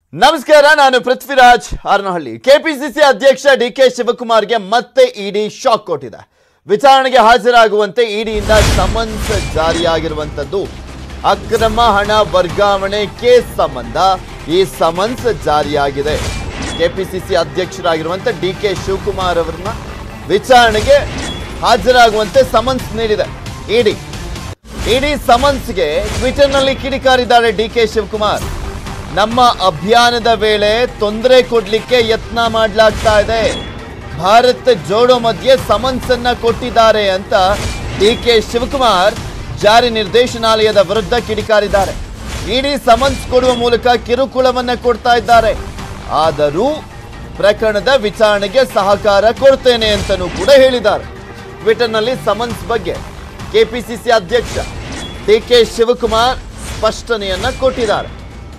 ನಮಸ್ಕಾರ ನಾನು ಪೃಥ್ವಿರಾಜ್ ಹಾರನಹಳ್ಳಿ ಕೆಪಿಸಿಸಿ ಅಧ್ಯಕ್ಷ ಡಿ ಕೆ ಶಿವಕುಮಾರ್ಗೆ ಮತ್ತೆ ಇಡಿ ಶಾಕ್ ಕೊಟ್ಟಿದೆ ವಿಚಾರಣೆಗೆ ಹಾಜರಾಗುವಂತೆ ಇಡಿಯಿಂದ ಸಮನ್ಸ್ ಜಾರಿಯಾಗಿರುವಂತದ್ದು ಅಕ್ರಮ ಹಣ ವರ್ಗಾವಣೆ ಕೇಸ್ ಸಂಬಂಧ ಈ ಸಮನ್ಸ್ ಜಾರಿಯಾಗಿದೆ ಕೆಪಿಸಿಸಿ ಅಧ್ಯಕ್ಷರಾಗಿರುವಂತ ಡಿ ಕೆ ಶಿವಕುಮಾರ್ ಅವರನ್ನ ವಿಚಾರಣೆಗೆ ಹಾಜರಾಗುವಂತೆ ಸಮನ್ಸ್ ನೀಡಿದೆ ಇಡಿ ಇಡೀ ಸಮನ್ಸ್ಗೆ ಟ್ವಿಟರ್ನಲ್ಲಿ ಕಿಡಿಕಾರಿದ್ದಾರೆ ಡಿ ಕೆ ಶಿವಕುಮಾರ್ ನಮ್ಮ ಅಭಿಯಾನದ ವೇಳೆ ತೊಂದರೆ ಕೊಡ್ಲಿಕ್ಕೆ ಯತ್ನ ಮಾಡಲಾಗ್ತಾ ಇದೆ ಭಾರತ್ ಜೋಡೋ ಮಧ್ಯೆ ಸಮನ್ಸ್ ಅನ್ನ ಕೊಟ್ಟಿದ್ದಾರೆ ಅಂತ ಡಿ ಕೆ ಶಿವಕುಮಾರ್ ಜಾರಿ ನಿರ್ದೇಶನಾಲಯದ ವಿರುದ್ಧ ಕಿಡಿಕಾರಿದ್ದಾರೆ ಇಡೀ ಸಮನ್ಸ್ ಕೊಡುವ ಮೂಲಕ ಕಿರುಕುಳವನ್ನ ಕೊಡ್ತಾ ಇದ್ದಾರೆ ಆದರೂ ಪ್ರಕರಣದ ವಿಚಾರಣೆಗೆ ಸಹಕಾರ ಕೊಡ್ತೇನೆ ಅಂತಲೂ ಕೂಡ ಹೇಳಿದ್ದಾರೆ ಟ್ವಿಟರ್ನಲ್ಲಿ ಸಮನ್ಸ್ ಬಗ್ಗೆ ಕೆಪಿಸಿಸಿ ಅಧ್ಯಕ್ಷ ಡಿ ಕೆ ಶಿವಕುಮಾರ್ ಸ್ಪಷ್ಟನೆಯನ್ನ ಕೊಟ್ಟಿದ್ದಾರೆ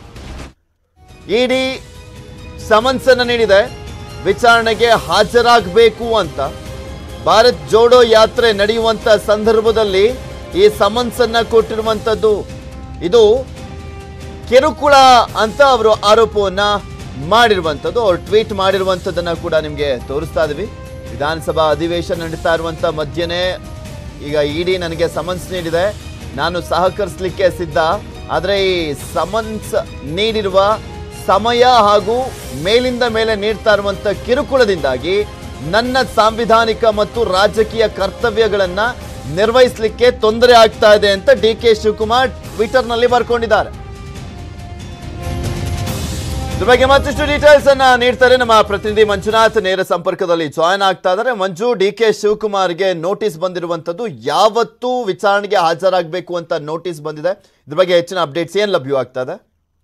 ಇಡಿ ಸಮನ್ಸ್ ಅನ್ನು ನೀಡಿದೆ ವಿಚಾರಣೆಗೆ ಹಾಜರಾಗಬೇಕು ಅಂತ ಭಾರತ್ ಜೋಡೋ ಯಾತ್ರೆ ನಡೆಯುವಂತ ಸಂದರ್ಭದಲ್ಲಿ ಈ ಸಮನ್ಸ್ ಅನ್ನ ಕೊಟ್ಟಿರುವಂತದ್ದು ಇದು ಕಿರುಕುಳ ಅಂತ ಅವರು ಆರೋಪವನ್ನ ಮಾಡಿರುವಂಥದ್ದು ಅವ್ರು ಟ್ವೀಟ್ ಮಾಡಿರುವಂಥದ್ದನ್ನ ಕೂಡ ನಿಮಗೆ ತೋರಿಸ್ತಾ ಇದೀವಿ ವಿಧಾನಸಭಾ ಅಧಿವೇಶನ ನಡೀತಾ ಇರುವಂತ ಮಧ್ಯೆನೇ ಈಗ ಇಡಿ ನನಗೆ ಸಮನ್ಸ್ ನೀಡಿದೆ ನಾನು ಸಹಕರಿಸಲಿಕ್ಕೆ ಸಿದ್ಧ ಆದರೆ ಈ ಸಮನ್ಸ್ ನೀಡಿರುವ ಸಮಯ ಹಾಗೂ ಮೇಲಿಂದ ಮೇಲೆ ನೀಡ್ತಾ ಇರುವಂತ ಕಿರುಕುಳದಿಂದಾಗಿ ನನ್ನ ಸಾಂವಿಧಾನಿಕ ಮತ್ತು ರಾಜಕೀಯ ಕರ್ತವ್ಯಗಳನ್ನ ನಿರ್ವಹಿಸಲಿಕ್ಕೆ ತೊಂದರೆ ಆಗ್ತಾ ಇದೆ ಅಂತ ಡಿ ಕೆ ಶಿವಕುಮಾರ್ ಟ್ವಿಟರ್ನಲ್ಲಿ ಬರ್ಕೊಂಡಿದ್ದಾರೆ ಇದ್ರ ಬಗ್ಗೆ ಮತ್ತಷ್ಟು ಡೀಟೇಲ್ಸ್ ಅನ್ನ ನೀಡ್ತಾರೆ ನಮ್ಮ ಪ್ರತಿನಿಧಿ ಮಂಜುನಾಥ್ ನೇರ ಸಂಪರ್ಕದಲ್ಲಿ ಜಾಯ್ನ್ ಆಗ್ತಾ ಇದ್ದಾರೆ ಮಂಜು ಡಿ ಕೆ ಶಿವಕುಮಾರ್ಗೆ ನೋಟಿಸ್ ಬಂದಿರುವಂತದ್ದು ಯಾವತ್ತು ವಿಚಾರಣೆಗೆ ಹಾಜರಾಗಬೇಕು ಅಂತ ನೋಟಿಸ್ ಬಂದಿದೆ ಇದ್ರ ಬಗ್ಗೆ ಹೆಚ್ಚಿನ ಅಪ್ಡೇಟ್ಸ್ ಏನ್ ಲಭ್ಯವಾಗ್ತಾ ಇದೆ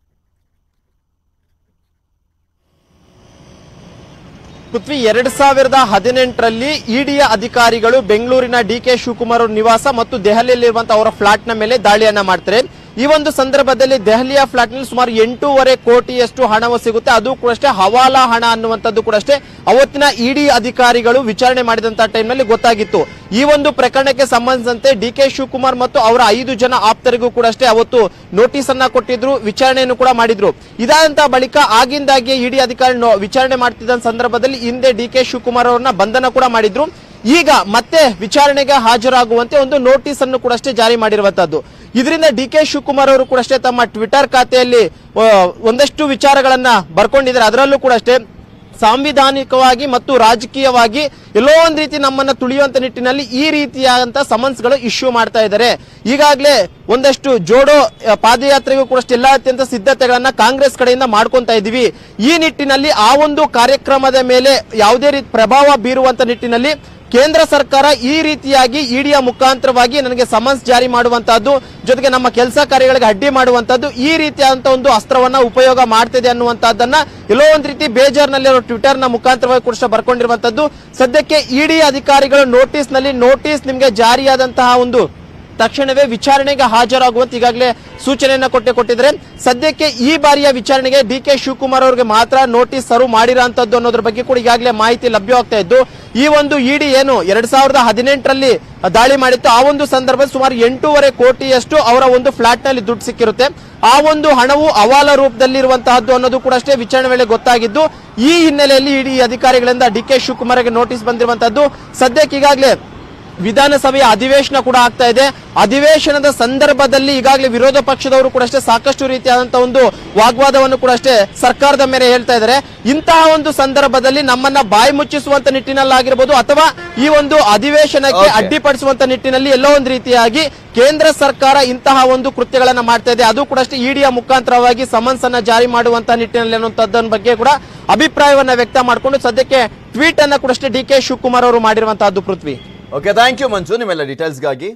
ಪೃಥ್ವಿ ಎರಡ್ ಸಾವಿರದ ಹದಿನೆಂಟರಲ್ಲಿ ಇಡಿಯ ಅಧಿಕಾರಿಗಳು ಬೆಂಗಳೂರಿನ ಡಿ ಕೆ ಶಿವಕುಮಾರ್ ಅವ್ರ ನಿವಾಸ ಮತ್ತು ದೆಹಲಿಯಲ್ಲಿರುವಂತಹ ಅವರ ಫ್ಲಾಟ್ ನ ಮೇಲೆ ದಾಳಿಯನ್ನ ಮಾಡ್ತಾರೆ ಈ ಒಂದು ಸಂದರ್ಭದಲ್ಲಿ ದೆಹಲಿಯ ಫ್ಲಾಟ್ ನಲ್ಲಿ ಸುಮಾರು ಎಂಟೂವರೆ ಕೋಟಿಯಷ್ಟು ಹಣವು ಸಿಗುತ್ತೆ ಅದು ಕೂಡ ಅಷ್ಟೇ ಹವಾಲಾ ಹಣ ಅನ್ನುವಂಥದ್ದು ಕೂಡ ಅಷ್ಟೇ ಅವತ್ತಿನ ಇಡಿ ಅಧಿಕಾರಿಗಳು ವಿಚಾರಣೆ ಮಾಡಿದಂತ ಟೈಮ್ ನಲ್ಲಿ ಗೊತ್ತಾಗಿತ್ತು ಈ ಒಂದು ಪ್ರಕರಣಕ್ಕೆ ಸಂಬಂಧಿಸಿದಂತೆ ಡಿ ಕೆ ಶಿವಕುಮಾರ್ ಮತ್ತು ಅವರ ಐದು ಜನ ಆಪ್ತರಿಗೂ ಕೂಡ ಅಷ್ಟೇ ಅವತ್ತು ನೋಟಿಸ್ ಅನ್ನ ಕೊಟ್ಟಿದ್ರು ವಿಚಾರಣೆಯನ್ನು ಕೂಡ ಮಾಡಿದ್ರು ಇದಾದಂತ ಬಳಿಕ ಆಗಿಂದಾಗೆ ಇಡಿ ಅಧಿಕಾರಿ ನೋ- ವಿಚಾರಣೆ ಮಾಡ್ತಿದ್ದ ಸಂದರ್ಭದಲ್ಲಿ ಹಿಂದೆ ಡಿ ಕೆ ಶಿವಕುಮಾರ್ ಅವರನ್ನ ಬಂಧನ ಕೂಡ ಮಾಡಿದ್ರು ಈಗ ಮತ್ತೆ ವಿಚಾರಣೆಗೆ ಹಾಜರಾಗುವಂತೆ ಒಂದು ನೋಟಿಸ್ ಅನ್ನು ಕೂಡ ಅಷ್ಟೇ ಜಾರಿ ಮಾಡಿರುವಂತದ್ದು ಇದರಿಂದ ಡಿ ಕೆ ಶಿವಕುಮಾರ್ ಅವರು ಕೂಡ ಅಷ್ಟೇ ತಮ್ಮ ಟ್ವಿಟರ್ ಖಾತೆಯಲ್ಲಿ ಆ, ಒಂದಷ್ಟು ವಿಚಾರಗಳನ್ನ ಬರ್ಕೊಂಡಿದ್ದಾರೆ ಅದರಲ್ಲೂ ಕೂಡ ಅಷ್ಟೇ ಸಾಂವಿಧಾನಿಕವಾಗಿ ಮತ್ತು ರಾಜಕೀಯವಾಗಿ ಎಲ್ಲೋ ಒಂದ್ ರೀತಿ ನಮ್ಮನ್ನ ತುಳಿಯುವಂತ ನಿಟ್ಟಿನಲ್ಲಿ ಈ ರೀತಿಯಾದಂತ ಸಮನ್ಸ್ಗಳು ಇಶ್ಯೂ ಮಾಡ್ತಾ ಇದ್ದಾರೆ ಈಗಾಗಲೇ ಒಂದಷ್ಟು ಜೋಡೋ ಆ, ಪಾದಯಾತ್ರೆಗೂ ಕೂಡ ಅಷ್ಟೇ ಎಲ್ಲ ಅತ್ಯಂತ ಸಿದ್ಧತೆಗಳನ್ನ ಕಾಂಗ್ರೆಸ್ ಕಡೆಯಿಂದ ಮಾಡ್ಕೊಂತ ಇದೀವಿ ಈ ನಿಟ್ಟಿನಲ್ಲಿ ಆ ಒಂದು ಕಾರ್ಯಕ್ರಮದ ಮೇಲೆ ಯಾವುದೇ ರೀತಿ ಪ್ರಭಾವ ಬೀರುವಂತ ನಿಟ್ಟಿನಲ್ಲಿ ಕೇಂದ್ರ ಸರ್ಕಾರ ಈ ರೀತಿಯಾಗಿ ಇಡಿಯ ಮುಖಾಂತರವಾಗಿ ನನಗೆ ಸಮನ್ಸ್ ಜಾರಿ ಮಾಡುವಂತಹದ್ದು ಜೊತೆಗೆ ನಮ್ಮ ಕೆಲಸ ಕಾರ್ಯಗಳಿಗೆ ಅಡ್ಡಿ ಮಾಡುವಂತದ್ದು ಈ ರೀತಿಯಾದಂತಹ ಒಂದು ಅಸ್ತ್ರವನ್ನ ಉಪಯೋಗ ಮಾಡ್ತಿದೆ ಅನ್ನುವಂತಹದ್ದನ್ನ ಎಲ್ಲೋ ಒಂದ್ ರೀತಿ ಬೇಜಾರ್ನಲ್ಲಿ ಅವರು ಟ್ವಿಟರ್ ನ ಮುಖಾಂತರವಾಗಿ ಕೂಡ ಬರ್ಕೊಂಡಿರುವಂತದ್ದು ಸದ್ಯಕ್ಕೆ ಇಡಿ ಅಧಿಕಾರಿಗಳು ನೋಟಿಸ್ ನಲ್ಲಿ ನೋಟಿಸ್ ನಿಮ್ಗೆ ಜಾರಿಯಾದಂತಹ ಒಂದು ತಕ್ಷಣವೇ ವಿಚಾರಣೆಗೆ ಹಾಜರಾಗುವಂತ ಈಗಾಗಲೇ ಸೂಚನೆಯನ್ನ ಕೊಟ್ಟೆ ಕೊಟ್ಟಿದ್ರೆ ಸದ್ಯಕ್ಕೆ ಈ ಬಾರಿಯ ವಿಚಾರಣೆಗೆ ಡಿ ಕೆ ಶಿವಕುಮಾರ್ ಅವರಿಗೆ ಮಾತ್ರ ನೋಟಿಸ್ ಸರ್ವ್ ಮಾಡಿರೋಂಥದ್ದು ಅನ್ನೋದ್ರ ಬಗ್ಗೆ ಕೂಡ ಈಗಾಗಲೇ ಮಾಹಿತಿ ಲಭ್ಯವಾಗ್ತಾ ಇದ್ದು ಈ ಒಂದು ಇಡಿ ಏನು ಎರಡ್ ಸಾವಿರದ ಹದಿನೆಂಟರಲ್ಲಿ ದಾಳಿ ಮಾಡಿತ್ತು ಆ ಒಂದು ಸಂದರ್ಭದಲ್ಲಿ ಸುಮಾರು ಎಂಟೂವರೆ ಕೋಟಿಯಷ್ಟು ಅವರ ಒಂದು ಫ್ಲಾಟ್ ನಲ್ಲಿ ದುಡ್ಡು ಸಿಕ್ಕಿರುತ್ತೆ ಆ ಒಂದು ಹಣವು ಅವಾಲ ರೂಪದಲ್ಲಿರುವಂತಹದ್ದು ಅನ್ನೋದು ಕೂಡ ಅಷ್ಟೇ ವಿಚಾರಣೆ ವೇಳೆ ಗೊತ್ತಾಗಿದ್ದು ಈ ಹಿನ್ನೆಲೆಯಲ್ಲಿ ಇಡಿ ಅಧಿಕಾರಿಗಳಿಂದ ಡಿ ಕೆ ಶಿವಕುಮಾರ್ಗೆ ನೋಟಿಸ್ ಬಂದಿರುವಂತದ್ದು ಸದ್ಯಕ್ಕೆ ಈಗಾಗಲೇ ವಿಧಾನಸಭೆಯ ಅಧಿವೇಶನ ಕೂಡ ಆಗ್ತಾ ಇದೆ ಅಧಿವೇಶನದ ಸಂದರ್ಭದಲ್ಲಿ ಈಗಾಗಲೇ ವಿರೋಧ ಪಕ್ಷದವರು ಕೂಡ ಅಷ್ಟೇ ಸಾಕಷ್ಟು ರೀತಿಯಾದಂತಹ ಒಂದು ವಾಗ್ವಾದವನ್ನು ಕೂಡ ಅಷ್ಟೇ ಸರ್ಕಾರದ ಮೇಲೆ ಹೇಳ್ತಾ ಇದ್ದಾರೆ ಇಂತಹ ಒಂದು ಸಂದರ್ಭದಲ್ಲಿ ನಮ್ಮನ್ನ ಬಾಯಿ ಮುಚ್ಚಿಸುವಂತ ನಿಟ್ಟಿನಲ್ಲಾಗಿರ್ಬೋದು ಅಥವಾ ಈ ಒಂದು ಅಧಿವೇಶನಕ್ಕೆ Okay. ಅಡ್ಡಿಪಡಿಸುವಂತ ನಿಟ್ಟಿನಲ್ಲಿ ಎಲ್ಲೋ ಒಂದು ರೀತಿಯಾಗಿ ಕೇಂದ್ರ ಸರ್ಕಾರ ಇಂತಹ ಒಂದು ಕೃತ್ಯಗಳನ್ನ ಮಾಡ್ತಾ ಇದೆ ಅದು ಕೂಡ ಅಷ್ಟೇ ಇಡಿಯ ಮುಖಾಂತರವಾಗಿ ಸಮನ್ಸ್ ಅನ್ನ ಜಾರಿ ಮಾಡುವಂತ ನಿಟ್ಟಿನಲ್ಲಿ ಅನ್ನುವಂಥದ್ದನ್ನ ಬಗ್ಗೆ ಕೂಡ ಅಭಿಪ್ರಾಯವನ್ನ ವ್ಯಕ್ತ ಮಾಡಿಕೊಂಡು ಸದ್ಯಕ್ಕೆ ಟ್ವೀಟ್ ಅನ್ನ ಕೂಡ ಅಷ್ಟೇ ಡಿ ಕೆ ಶಿವಕುಮಾರ್ ಅವರು ಮಾಡಿರುವಂತಹದ್ದು Prithvi okay thank you Manju ನಿಮ್ಮೆಲ್ಲ ಡೀಟೇಲ್ಸ್ಗಾಗಿ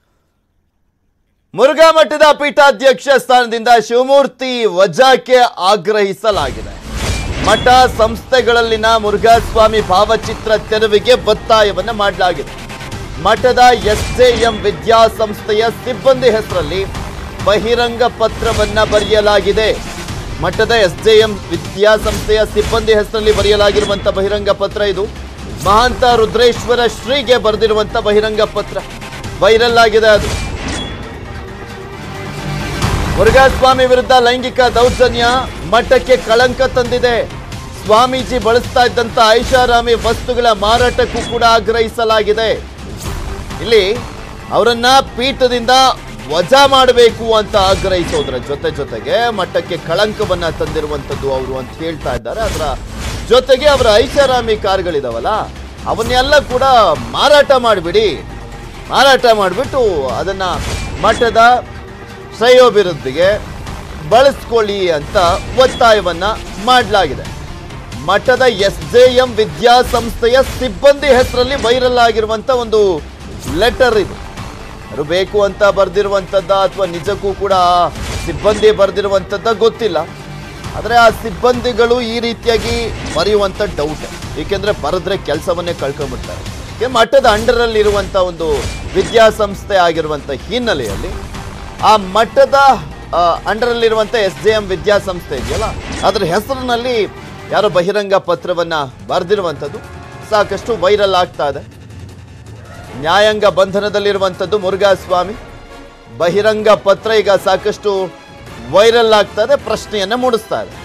ಮುರುಘಾ ಮಠದ ಪೀಠಾಧ್ಯಕ್ಷ ಸ್ಥಾನದಿಂದ ಶಿವಮೂರ್ತಿ ವಜಾಕ್ಕೆ ಆಗ್ರಹಿಸಲಾಗಿದೆ ಮಠ ಸಂಸ್ಥೆಗಳಲ್ಲಿನ ಮುರುಘಾಸ್ವಾಮಿ ಭಾವಚಿತ್ರ ತೆರವಿಗೆ ಒತ್ತಾಯವನ್ನ ಮಾಡಲಾಗಿದೆ ಮಠದ ಎಸ್ಜೆಎಂ ವಿದ್ಯಾಸಂಸ್ಥೆಯ ಸಿಬ್ಬಂದಿ ಹೆಸರಲ್ಲಿ ಬಹಿರಂಗ ಪತ್ರವನ್ನ ಬರೆಯಲಾಗಿದೆ ಮಠದ ಎಸ್ಜೆಎಂ ವಿದ್ಯಾಸಂಸ್ಥೆಯ ಸಿಬ್ಬಂದಿ ಹೆಸರಲ್ಲಿ ಬರೆಯಲಾಗಿರುವಂತ ಬಹಿರಂಗ ಪತ್ರ ಇದು ಮಹಾಂತ ರುದ್ರೇಶ್ವರ ಶ್ರೀಗೆ ಬರೆದಿರುವಂತ ಬಹಿರಂಗ ಪತ್ರ ವೈರಲ್ ಆಗಿದೆ ಅದು ಮುರುಘಾಸ್ವಾಮಿ ವಿರುದ್ಧ ಲೈಂಗಿಕ ದೌರ್ಜನ್ಯ ಮಠಕ್ಕೆ ಕಳಂಕ ತಂದಿದೆ ಸ್ವಾಮೀಜಿ ಬಳಸ್ತಾ ಇದ್ದಂತ ಐಷಾರಾಮಿ ವಸ್ತುಗಳ ಮಾರಾಟಕ್ಕೂ ಕೂಡ ಆಗ್ರಹಿಸಲಾಗಿದೆ ಇಲ್ಲಿ ಅವರನ್ನ ಪೀಠದಿಂದ ವಜಾ ಮಾಡಬೇಕು ಅಂತ ಆಗ್ರಹಿಸೋದ್ರ ಜೊತೆ ಜೊತೆಗೆ ಮಠಕ್ಕೆ ಕಳಂಕವನ್ನ ತಂದಿರುವಂತದ್ದು ಅವರು ಅಂತ ಹೇಳ್ತಾ ಇದ್ದಾರೆ ಅದರ ಜೊತೆಗೆ ಅವರ ಐಷಾರಾಮಿ ಕಾರ್ಗಳಿದಾವಲ್ಲ ಅವನ್ನೆಲ್ಲ ಕೂಡ ಮಾರಾಟ ಮಾಡಿಬಿಡಿ ಮಾರಾಟ ಮಾಡಿಬಿಟ್ಟು ಅದನ್ನ ಮಠದ ಶ್ರೇಯೋಭಿವೃದ್ಧಿಗೆ ಬಳಸ್ಕೊಳ್ಳಿ ಅಂತ ಒತ್ತಾಯವನ್ನ ಮಾಡಲಾಗಿದೆ ಮಠದ ಎಸ್ ಜೆ ಎಂ ವಿದ್ಯಾಸಂಸ್ಥೆಯ ಸಿಬ್ಬಂದಿ ಹೆಸರಲ್ಲಿ ವೈರಲ್ ಆಗಿರುವಂತ ಒಂದು ಲೆಟರ್ ಇದು ಯಾರು ಬೇಕು ಅಂತ ಬರೆದಿರುವಂಥದ್ದ ಅಥವಾ ನಿಜಕ್ಕೂ ಕೂಡ ಆ ಸಿಬ್ಬಂದಿ ಬರೆದಿರುವಂಥದ್ದ ಗೊತ್ತಿಲ್ಲ ಆದರೆ ಆ ಸಿಬ್ಬಂದಿಗಳು ಈ ರೀತಿಯಾಗಿ ಬರೆಯುವಂಥ ಡೌಟ್ ಏಕೆಂದರೆ ಬರೆದ್ರೆ ಕೆಲಸವನ್ನೇ ಕಳ್ಕೊಂಡ್ಬಿಡ್ತಾರೆ ಈ ಮಠದ ಅಂಡರಲ್ಲಿ ಇರುವಂಥ ಒಂದು ವಿದ್ಯಾಸಂಸ್ಥೆ ಆಗಿರುವಂಥ ಹಿನ್ನೆಲೆಯಲ್ಲಿ ಆ ಮಠದ ಅಂಡರಲ್ಲಿರುವಂಥ ಎಸ್ ಜೆ ಎಂ ವಿದ್ಯಾಸಂಸ್ಥೆ ಇದೆಯಲ್ಲ ಅದರ ಹೆಸರಿನಲ್ಲಿ ಯಾರೋ ಬಹಿರಂಗ ಪತ್ರವನ್ನ ಬರೆದಿರುವಂಥದ್ದು ಸಾಕಷ್ಟು ವೈರಲ್ ಆಗ್ತಾ ಇದೆ ನ್ಯಾಯಾಂಗ ಬಂಧನದಲ್ಲಿರುವಂಥದ್ದು ಮುರುಘಾಸ್ವಾಮಿ ಬಹಿರಂಗ ಪತ್ರ ಈಗ ಸಾಕಷ್ಟು ವೈರಲ್ ಆಗ್ತಾ ಇದೆ ಪ್ರಶ್ನೆಯನ್ನ ಮೂಡಿಸ್ತಾ ಇದೆ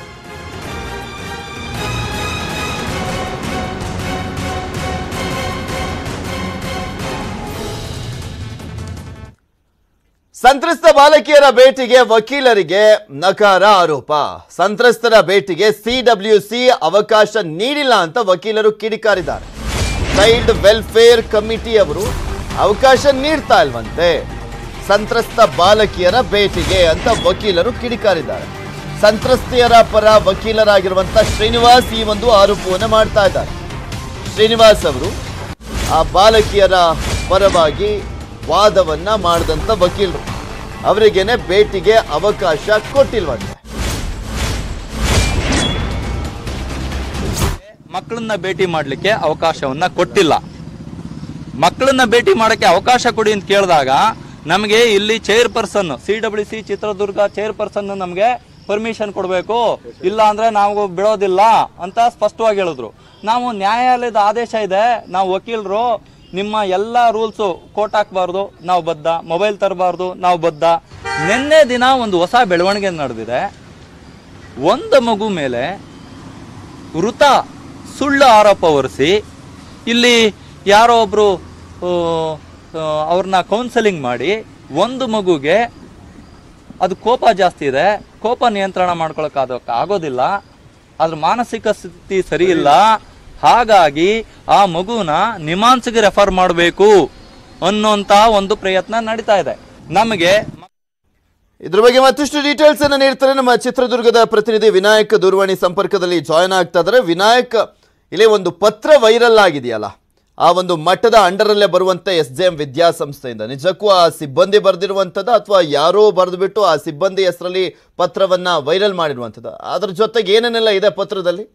ಸಂತ್ರಸ್ತ ಬಾಲಕಿಯರ ಭೇಟಿಗೆ ವಕೀಲರಿಗೆ ನಕಾರ ಆರೋಪ ಸಂತ್ರಸ್ತರ ಭೇಟಿಗೆ ಸಿಡಬ್ಲ್ಯೂಸಿ ಅವಕಾಶ ನೀಡಿಲ್ಲ ಅಂತ ವಕೀಲರು ಕಿಡಿಕಾರಿದ್ದಾರೆ ಚೈಲ್ಡ್ ವೆಲ್ಫೇರ್ ಕಮಿಟಿ ಅವರು ಅವಕಾಶ ನೀಡ್ತಾ ಇಲ್ವಂತೆ ಸಂತ್ರಸ್ತ ಬಾಲಕಿಯರ ಭೇಟಿಗೆ ಅಂತ ವಕೀಲರು ಕಿಡಿಕಾರಿದ್ದಾರೆ ಸಂತ್ರಸ್ತೆಯರ ಪರ ವಕೀಲರಾಗಿರುವಂತ ಶ್ರೀನಿವಾಸ್ ಈ ಒಂದು ಆರೋಪವನ್ನು ಮಾಡ್ತಾ ಇದ್ದಾರೆ ಶ್ರೀನಿವಾಸ್ ಅವರು ಆ ಬಾಲಕಿಯರ ಪರವಾಗಿ ವಾದವನ್ನ ಮಾಡಿದಂತ ವಕೀಲರು ಅವರಿಗೇನೆ ಭೇಟಿಗೆ ಅವಕಾಶ ಕೊಟ್ಟಿಲ್ವಂತೆ ಮಕ್ಕಳನ್ನ ಭೇಟಿ ಮಾಡಲಿಕ್ಕೆ ಅವಕಾಶವನ್ನ ಕೊಟ್ಟಿಲ್ಲ ಮಕ್ಕಳನ್ನ ಭೇಟಿ ಮಾಡಕ್ಕೆ ಅವಕಾಶ ಕೊಡಿ ಅಂತ ಕೇಳಿದಾಗ ನಮಗೆ ಇಲ್ಲಿ chair person C W C Chitradurga chair person ನಮಗೆ ಪರ್ಮಿಷನ್ ಕೊಡಬೇಕು ಇಲ್ಲ ಅಂದ್ರೆ ನಾವು ಬಿಡೋದಿಲ್ಲ ಅಂತ ಸ್ಪಷ್ಟವಾಗಿ ಹೇಳಿದ್ರು ನಾವು ನ್ಯಾಯಾಲಯದ ಆದೇಶ ಇದೆ ನಾವು ವಕೀಲರು ನಿಮ್ಮ ಎಲ್ಲ ರೂಲ್ಸು ಕೋಟ್ ಹಾಕ್ಬಾರ್ದು ನಾವು ಬದ್ಧ ಮೊಬೈಲ್ ತರಬಾರ್ದು ನಾವು ಬದ್ಧ ನಿನ್ನೆ ದಿನ ಒಂದು ಹೊಸ ಬೆಳವಣಿಗೆ ನಡೆದಿದೆ ಒಂದು ಮಗು ಮೇಲೆ ವೃತ ಸುಳ್ಳು ಆರೋಪ ಹೊರಿಸಿ ಇಲ್ಲಿ ಯಾರೋ ಒಬ್ರು ಆ, ಆ, ಅವ್ರನ್ನ ಕೌನ್ಸೆಲಿಂಗ್ ಮಾಡಿ ಒಂದು ಮಗುಗೆ ಅದು ಕೋಪ ಜಾಸ್ತಿ ಇದೆ ಕೋಪ ನಿಯಂತ್ರಣ ಮಾಡ್ಕೊಳಕ್ಕಾದ ಆಗೋದಿಲ್ಲ ಅದ್ರ ಮಾನಸಿಕ ಸ್ಥಿತಿ ಸರಿ ಇಲ್ಲ ಹಾಗಾಗಿ ಆ ಮಗುನ ನಿಮಾನ್ಸ್ಗೆ ರೆಫರ್ ಮಾಡಬೇಕು ಅನ್ನೋಂಥ ಒಂದು ಪ್ರಯತ್ನ ನಡೀತಾ ಇದೆ ನಮಗೆ ಇದ್ರ ಬಗ್ಗೆ ಮತ್ತಷ್ಟು ಡೀಟೇಲ್ಸ್ ಅನ್ನ ನೀಡ್ತಾರೆ ನಮ್ಮ ಚಿತ್ರದುರ್ಗದ ಪ್ರತಿನಿಧಿ ವಿನಾಯಕ್ ದೂರವಾಣಿ ಸಂಪರ್ಕದಲ್ಲಿ ಜಾಯ್ನ್ ಆಗ್ತಾ ಇದ್ದಾರೆ ವಿನಾಯಕ್ ಇಲ್ಲಿ ಒಂದು ಪತ್ರ ವೈರಲ್ ಆಗಿದೆಯಲ್ಲ ಆ ಒಂದು ಮಠದ ಅಂಡರಲ್ಲೇ ಬರುವಂತ ಎಸ್ ಜೆ ಎಂ ವಿದ್ಯಾಸಂಸ್ಥೆಯಿಂದ ನಿಜಕ್ಕೂ ಆ ಸಿಬ್ಬಂದಿ ಬರೆದಿರುವಂಥದ್ದು ಅಥವಾ ಯಾರೋ ಬರೆದುಬಿಟ್ಟು ಆ ಸಿಬ್ಬಂದಿ ಹೆಸರಲ್ಲಿ ಪತ್ರವನ್ನ ವೈರಲ್ ಮಾಡಿರುವಂಥದ್ದು ಅದ್ರ ಜೊತೆಗೆ ಏನೇನೆಲ್ಲ ಇದೆ ಪತ್ರದಲ್ಲಿ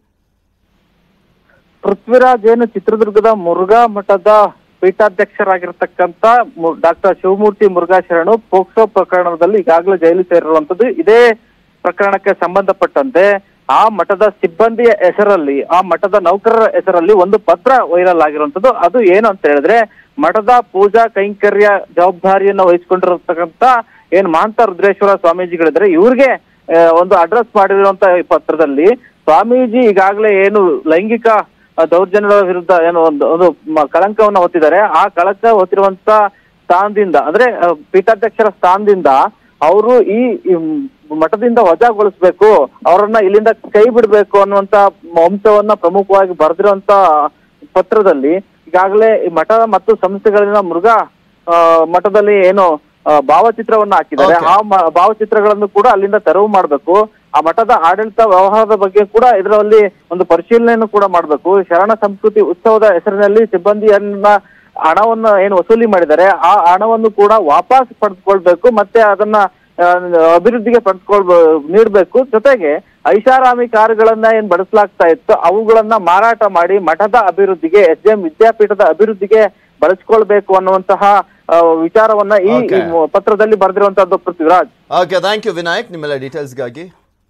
ಪೃಥ್ವಿರಾಜ್ ಏನು ಚಿತ್ರದುರ್ಗದ ಮುರುಘಾ ಮಠದ ಪೀಠಾಧ್ಯಕ್ಷರಾಗಿರ್ತಕ್ಕಂಥ ಡಾಕ್ಟರ್ ಶಿವಮೂರ್ತಿ ಮುರುಘಾ ಶರಣು ಪೋಕ್ಸೋ ಪ್ರಕರಣದಲ್ಲಿ ಈಗಾಗಲೇ ಜೈಲು ಸೇರಿರುವಂತದ್ದು ಇದೇ ಪ್ರಕರಣಕ್ಕೆ ಸಂಬಂಧಪಟ್ಟಂತೆ ಆ ಮಠದ ಸಿಬ್ಬಂದಿಯ ಹೆಸರಲ್ಲಿ ಆ ಮಠದ ನೌಕರರ ಹೆಸರಲ್ಲಿ ಒಂದು ಪತ್ರ ವೈರಲ್ ಆಗಿರುವಂತದ್ದು ಅದು ಏನು ಅಂತ ಹೇಳಿದ್ರೆ ಮಠದ ಪೂಜಾ ಕೈಂಕರ್ಯ ಜವಾಬ್ದಾರಿಯನ್ನು ವಹಿಸಿಕೊಂಡಿರತಕ್ಕಂತ ಏನ್ ಮಾಂತ ರುದ್ರೇಶ್ವರ ಸ್ವಾಮೀಜಿಗಳಿದ್ರೆ ಇವ್ರಿಗೆ ಆ, ಒಂದು ಅಡ್ರೆಸ್ ಮಾಡಿರುವಂತ ಈ ಪತ್ರದಲ್ಲಿ ಸ್ವಾಮೀಜಿ ಈಗಾಗಲೇ ಏನು ಲೈಂಗಿಕ ಆ, ದೌರ್ಜನ್ಯದ ವಿರುದ್ಧ ಏನು ಒಂದು ಒಂದು ಮ- ಕಳಂಕವನ್ನ ಹೊತ್ತಿದ್ದಾರೆ ಆ ಕಳಂಕ ಹೊತ್ತಿರುವಂತ ಸ್ಥಾನದಿಂದ ಅಂದ್ರೆ ಆ, ಪೀಠಾಧ್ಯಕ್ಷರ ಸ್ಥಾನದಿಂದ ಅವರು ಈ ಈ ಮಠದಿಂದ ವಜಾಗೊಳಿಸ್ಬೇಕು ಅವರನ್ನ ಇಲ್ಲಿಂದ ಕೈ ಬಿಡ್ಬೇಕು ಅನ್ನುವಂತ ಅಂಶವನ್ನ ಪ್ರಮುಖವಾಗಿ ಬರೆದಿರುವಂತ ಪತ್ರದಲ್ಲಿ ಈಗಾಗಲೇ ಈ ಮಠ ಮತ್ತು ಸಂಸ್ಥೆಗಳಿಂದ ಮೃಗ ಆ, ಮಠದಲ್ಲಿ ಏನು ಆ, ಭಾವಚಿತ್ರವನ್ನ ಹಾಕಿದ್ದಾರೆ Okay. ಆ ಮ- ಭಾವಚಿತ್ರಗಳನ್ನು ಕೂಡ ಅಲ್ಲಿಂದ ತೆರವು ಮಾಡಬೇಕು ಆ ಮಠದ ಆಡಳಿತ ವ್ಯವಹಾರದ ಬಗ್ಗೆ ಕೂಡ ಇದರಲ್ಲಿ ಒಂದು ಪರಿಶೀಲನೆಯನ್ನು ಕೂಡ ಮಾಡಬೇಕು ಶರಣ ಸಂಸ್ಕೃತಿ ಉತ್ಸವದ ಹೆಸರಿನಲ್ಲಿ ಸಿಬ್ಬಂದಿಯನ್ನ ಹಣವನ್ನ ಏನು ವಸೂಲಿ ಮಾಡಿದ್ದಾರೆ ಆ ಹಣವನ್ನು ಕೂಡ ವಾಪಸ್ ಪಡೆದುಕೊಳ್ಬೇಕು ಮತ್ತೆ ಅದನ್ನ ಆ, ಅಭಿವೃದ್ಧಿಗೆ ಪಡೆದುಕೊಳ್ ನೀಡಬೇಕು ಜೊತೆಗೆ ಐಷಾರಾಮಿ ಕಾರುಗಳನ್ನ ಏನ್ ಬಳಸಲಾಗ್ತಾ ಇತ್ತು ಅವುಗಳನ್ನ ಮಾರಾಟ ಮಾಡಿ ಮಠದ ಅಭಿವೃದ್ಧಿಗೆ ಎಸ್ ಎಂ ವಿದ್ಯಾಪೀಠದ ಅಭಿವೃದ್ಧಿಗೆ ಬಳಸ್ಕೊಳ್ಬೇಕು ಅನ್ನುವಂತಹ ಆ, ವಿಚಾರವನ್ನ ಈ ಈ Okay. ಪತ್ರದಲ್ಲಿ ಬರೆದಿರುವಂತಹದ್ದು Prithviraj okay thank you Vinayak ನಿಮ್ಮೆಲ್ಲ ಡೀಟೇಲ್ಸ್ಗಾಗಿ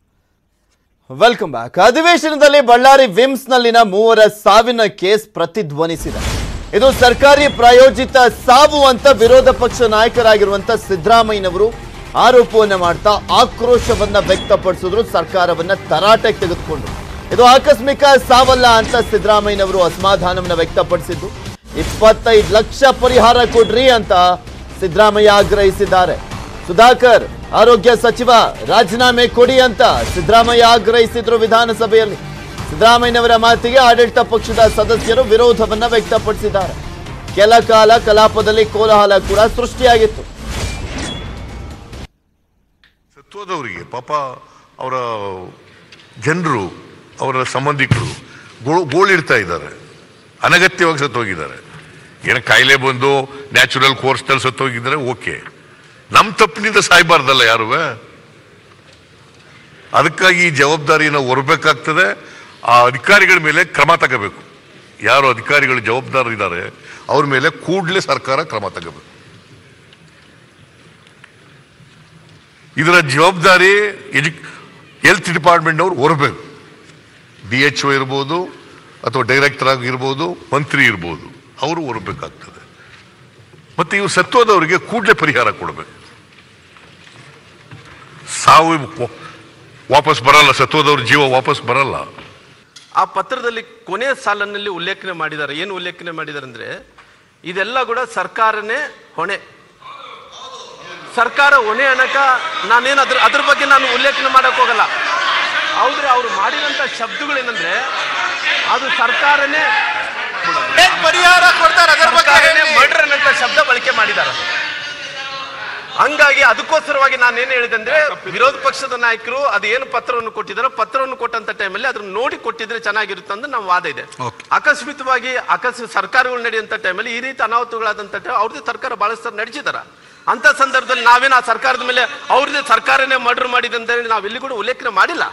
ವೆಲ್ಕಮ್ ಬ್ಯಾಕ್ ಅಧಿವೇಶನದಲ್ಲಿ ಬಳ್ಳಾರಿ ವಿಮ್ಸ್ನಲ್ಲಿನ ಮೂವರ ಸಾವಿನ ಕೇಸ್ ಪ್ರತಿಧ್ವನಿಸಿದೆ ಇದು ಸರ್ಕಾರಿ ಪ್ರಾಯೋಜಿತ ಸಾವು ಅಂತ ವಿರೋಧ ಪಕ್ಷ ನಾಯಕರಾಗಿರುವಂತ ಸಿದ್ದರಾಮಯ್ಯನವರು ಆರೋಪವನ್ನ ಮಾಡ್ತಾ ಆಕ್ರೋಶವನ್ನ ವ್ಯಕ್ತಪಡಿಸಿದ್ರು ಸರ್ಕಾರವನ್ನ ತರಾಟೆಗೆ ತೆಗೆದುಕೊಂಡ್ರು ಇದು ಆಕಸ್ಮಿಕ ಸಾವಲ್ಲ ಅಂತ ಸಿದ್ದರಾಮಯ್ಯನವರು ಅಸಮಾಧಾನವನ್ನ ವ್ಯಕ್ತಪಡಿಸಿದ್ದು ಇಪ್ಪತ್ತೈದು ಲಕ್ಷ ಪರಿಹಾರ ಕೊಡ್ರಿ ಅಂತ ಸಿದ್ದರಾಮಯ್ಯ ಆಗ್ರಹಿಸಿದ್ದಾರೆ ಸುಧಾಕರ್ ಆರೋಗ್ಯ ಸಚಿವ ರಾಜೀನಾಮೆ ಕೊಡಿ ಅಂತ ಸಿದ್ದರಾಮಯ್ಯ ಆಗ್ರಹಿಸಿದ್ರು ವಿಧಾನಸಭೆಯಲ್ಲಿ ಸಿದ್ದರಾಮಯ್ಯನವರ ಮಾತಿಗೆ ಆಡಳಿತ ಪಕ್ಷದ ಸದಸ್ಯರು ವಿರೋಧವನ್ನ ವ್ಯಕ್ತಪಡಿಸಿದ್ದಾರೆ ಕೆಲ ಕಾಲ ಕಲಾಪದಲ್ಲಿ ಕೋಲಾಹಲ ಕೂಡ ಸೃಷ್ಟಿಯಾಗಿತ್ತು ಸತ್ತೋದವರಿಗೆ ಪಾಪ ಅವರ ಜನರು ಅವರ ಸಂಬಂಧಿಕರು ಗೋ- ಗೋಳಿಡ್ತಾ ಇದ್ದಾರೆ ಅನಗತ್ಯವಾಗಿ ಸತ್ತೋಗಿದ್ದಾರೆ ಏನೋ ಕಾಯಿಲೆ ಬಂದು ನ್ಯಾಚುರಲ್ ಕೋರ್ಸ್ನಲ್ಲಿ ಸತ್ತೋಗಿದ್ದಾರೆ ಓಕೆ ನಮ್ಮ ತಪ್ಪಿನಿಂದ ಸಾಯ್ಬಾರ್ದಲ್ಲ ಯಾರು ಅದಕ್ಕಾಗಿ ಈ ಜವಾಬ್ದಾರಿನ ಹೊರಬೇಕಾಗ್ತದೆ ಆ ಅಧಿಕಾರಿಗಳ ಮೇಲೆ ಕ್ರಮ ತಗೋಬೇಕು ಯಾರು ಅಧಿಕಾರಿಗಳು ಜವಾಬ್ದಾರಿದ್ದಾರೆ ಅವ್ರ ಮೇಲೆ ಕೂಡಲೇ ಸರ್ಕಾರ ಕ್ರಮ ತಗೋಬೇಕು ಇದರ ಜವಾಬ್ದಾರಿ ಎಜು ಹೆಲ್ತ್ ಡಿಪಾರ್ಟ್ಮೆಂಟ್ನವ್ರು ಹೊರಬೇಕು ಡಿ ಎಚ್ ಒ ಇರ್ಬೋದು ಅಥವಾ ಡೈರೆಕ್ಟರ್ ಆಗಿರ್ಬೋದು ಮಂತ್ರಿ ಇರ್ಬೋದು ಅವರು ಹೊರಬೇಕಾಗ್ತದೆ ಮತ್ತೆ ಇವು ಸತ್ತೋದವರಿಗೆ ಕೂಡಲೇ ಪರಿಹಾರ ಕೊಡಬೇಕು ಸಾವು ವ- ವಾಪಸ್ ಬರಲ್ಲ ಸತ್ತೋದವ್ರ ಜೀವ ವಾಪಸ್ ಬರಲ್ಲ ಆ ಪತ್ರದಲ್ಲಿ ಕೊನೆಯ ಸಾಲಿನಲ್ಲಿ ಉಲ್ಲೇಖನೆ ಮಾಡಿದ್ದಾರೆ ಏನು ಉಲ್ಲೇಖನೆ ಮಾಡಿದ್ದಾರೆ ಅಂದ್ರೆ ಇದೆಲ್ಲ ಕೂಡ ಸರ್ಕಾರನೇ ಹೊಣೆ ಸರ್ಕಾರ ಹೊಣೆ ಅನ್ನಕ ನಾನೇನು ಅದ್ರ ಅದ್ರ ಬಗ್ಗೆ ನಾನು ಉಲ್ಲೇಖನೆ ಮಾಡಕ್ ಹೋಗಲ್ಲ ಹೌದ್ರೆ ಅವ್ರು ಮಾಡಿದಂತ ಶಬ್ದಗಳೇನಂದ್ರೆ ಅದು ಸರ್ಕಾರನೇ ಪರಿಹಾರ ಕೊಡ್ತಾರೆ ಅದರ ಸರ್ಕಾರನೇ ಮರ್ಡರ್ ಅನ್ನೋ ಶಬ್ದ ಬಳಕೆ ಮಾಡಿದ್ದಾರೆ ಹಂಗಾಗಿ ಅದಕ್ಕೋಸ್ಕರವಾಗಿ ನಾನು ಏನು ಹೇಳಿದೆ ಅಂದ್ರೆ ವಿರೋಧ ಪಕ್ಷದ ನಾಯಕರು ಅದೇನು ಪತ್ರವನ್ನು ಕೊಟ್ಟಿದ್ದಾರೋ ಪತ್ರವನ್ನು ಕೊಟ್ಟಂತ ಟೈಮಲ್ಲಿ ಅದನ್ನ ನೋಡಿ ಕೊಟ್ಟಿದ್ರೆ ಚೆನ್ನಾಗಿರುತ್ತೆ ಅಂತ ನಮ್ಮ ವಾದ ಇದೆ ಅಕಸ್ಮಿತವಾಗಿ ಅಕಸ್ಮಿತ ಸರ್ಕಾರಗಳು ನಡೆಯುವಂತ ಟೈಮಲ್ಲಿ ಈ ರೀತಿ ಅನಾಹುತಗಳಾದಂತ time ಅವ್ರದ್ದು ಸರ್ಕಾರ ಬಹಳಷ್ಟು ನಡೆಸಿದಾರ ಅಂತ ಸಂದರ್ಭದಲ್ಲಿ ನಾವೇನು ಆ ಸರ್ಕಾರದ ಮೇಲೆ ಅವ್ರದ್ದೇ ಸರ್ಕಾರನೇ ಮರ್ಡರ್ ಮಾಡಿದೆ ಅಂತ ಹೇಳಿ ನಾವು ಎಲ್ಲಿ ಕೂಡ ಉಲ್ಲೇಖನೆ ಮಾಡಿಲ್ಲ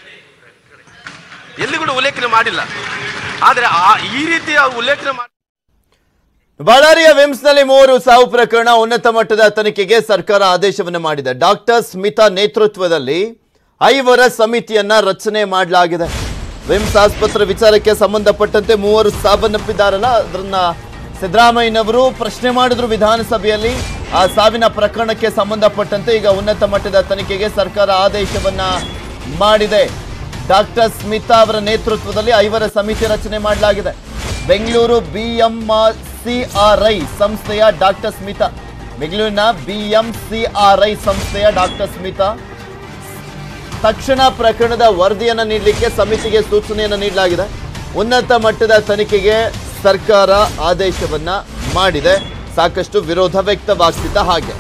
ಎಲ್ಲಿ ಕೂಡ ಉಲ್ಲೇಖನೆ ಮಾಡಿಲ್ಲ ಆದ್ರೆ ಆ ಈ ರೀತಿಯ ಉಲ್ಲೇಖನೆ ಮಾಡಿ ಬಳ್ಳಾರಿಯ ವಿಮ್ಸ್ನಲ್ಲಿ ಮೂವರು ಸಾವು ಪ್ರಕರಣ ಉನ್ನತ ಮಟ್ಟದ ತನಿಖೆಗೆ ಸರ್ಕಾರ ಆದೇಶವನ್ನು ಮಾಡಿದೆ ಡಾಕ್ಟರ್ ಸ್ಮಿತಾ ನೇತೃತ್ವದಲ್ಲಿ ಐವರ ಸಮಿತಿಯನ್ನ ರಚನೆ ಮಾಡಲಾಗಿದೆ ವಿಮ್ಸ್ ಆಸ್ಪತ್ರೆ ವಿಚಾರಕ್ಕೆ ಸಂಬಂಧಪಟ್ಟಂತೆ ಮೂವರು ಸಾವನ್ನಪ್ಪಿದ್ದಾರಲ್ಲ ಅದನ್ನ ಸಿದ್ದರಾಮಯ್ಯನವರು ಪ್ರಶ್ನೆ ಮಾಡಿದ್ರು ವಿಧಾನಸಭೆಯಲ್ಲಿ ಆ ಸಾವಿನ ಪ್ರಕರಣಕ್ಕೆ ಸಂಬಂಧಪಟ್ಟಂತೆ ಈಗ ಉನ್ನತ ಮಟ್ಟದ ತನಿಖೆಗೆ ಸರ್ಕಾರ ಆದೇಶವನ್ನ ಮಾಡಿದೆ ಡಾಕ್ಟರ್ ಸ್ಮಿತಾ ಅವರ ನೇತೃತ್ವದಲ್ಲಿ ಐವರ ಸಮಿತಿ ರಚನೆ ಮಾಡಲಾಗಿದೆ ಬೆಂಗಳೂರು ಬಿಎಂಸಿಆರ್ಐ ಸಂಸ್ಥೆಯ ಡಾಕ್ಟರ್ ಸ್ಮಿತಾ ಬೆಂಗಳೂರಿನ ಬಿಎಂಸಿಆರ್ಐ ಸಂಸ್ಥೆಯ ಡಾಕ್ಟರ್ ಸ್ಮಿತಾ ತಕ್ಷಣ ಪ್ರಕರಣದ ವರದಿಯನ್ನು ನೀಡಲಿಕ್ಕೆ ಸಮಿತಿಗೆ ಸೂಚನೆಯನ್ನು ನೀಡಲಾಗಿದೆ ಉನ್ನತ ಮಟ್ಟದ ತನಿಖೆಗೆ ಸರ್ಕಾರ ಆದೇಶವನ್ನ ಮಾಡಿದೆ ಸಾಕಷ್ಟು ವಿರೋಧ ವ್ಯಕ್ತವಾಗ್ತಿದ್ದ ಹಾಗೆ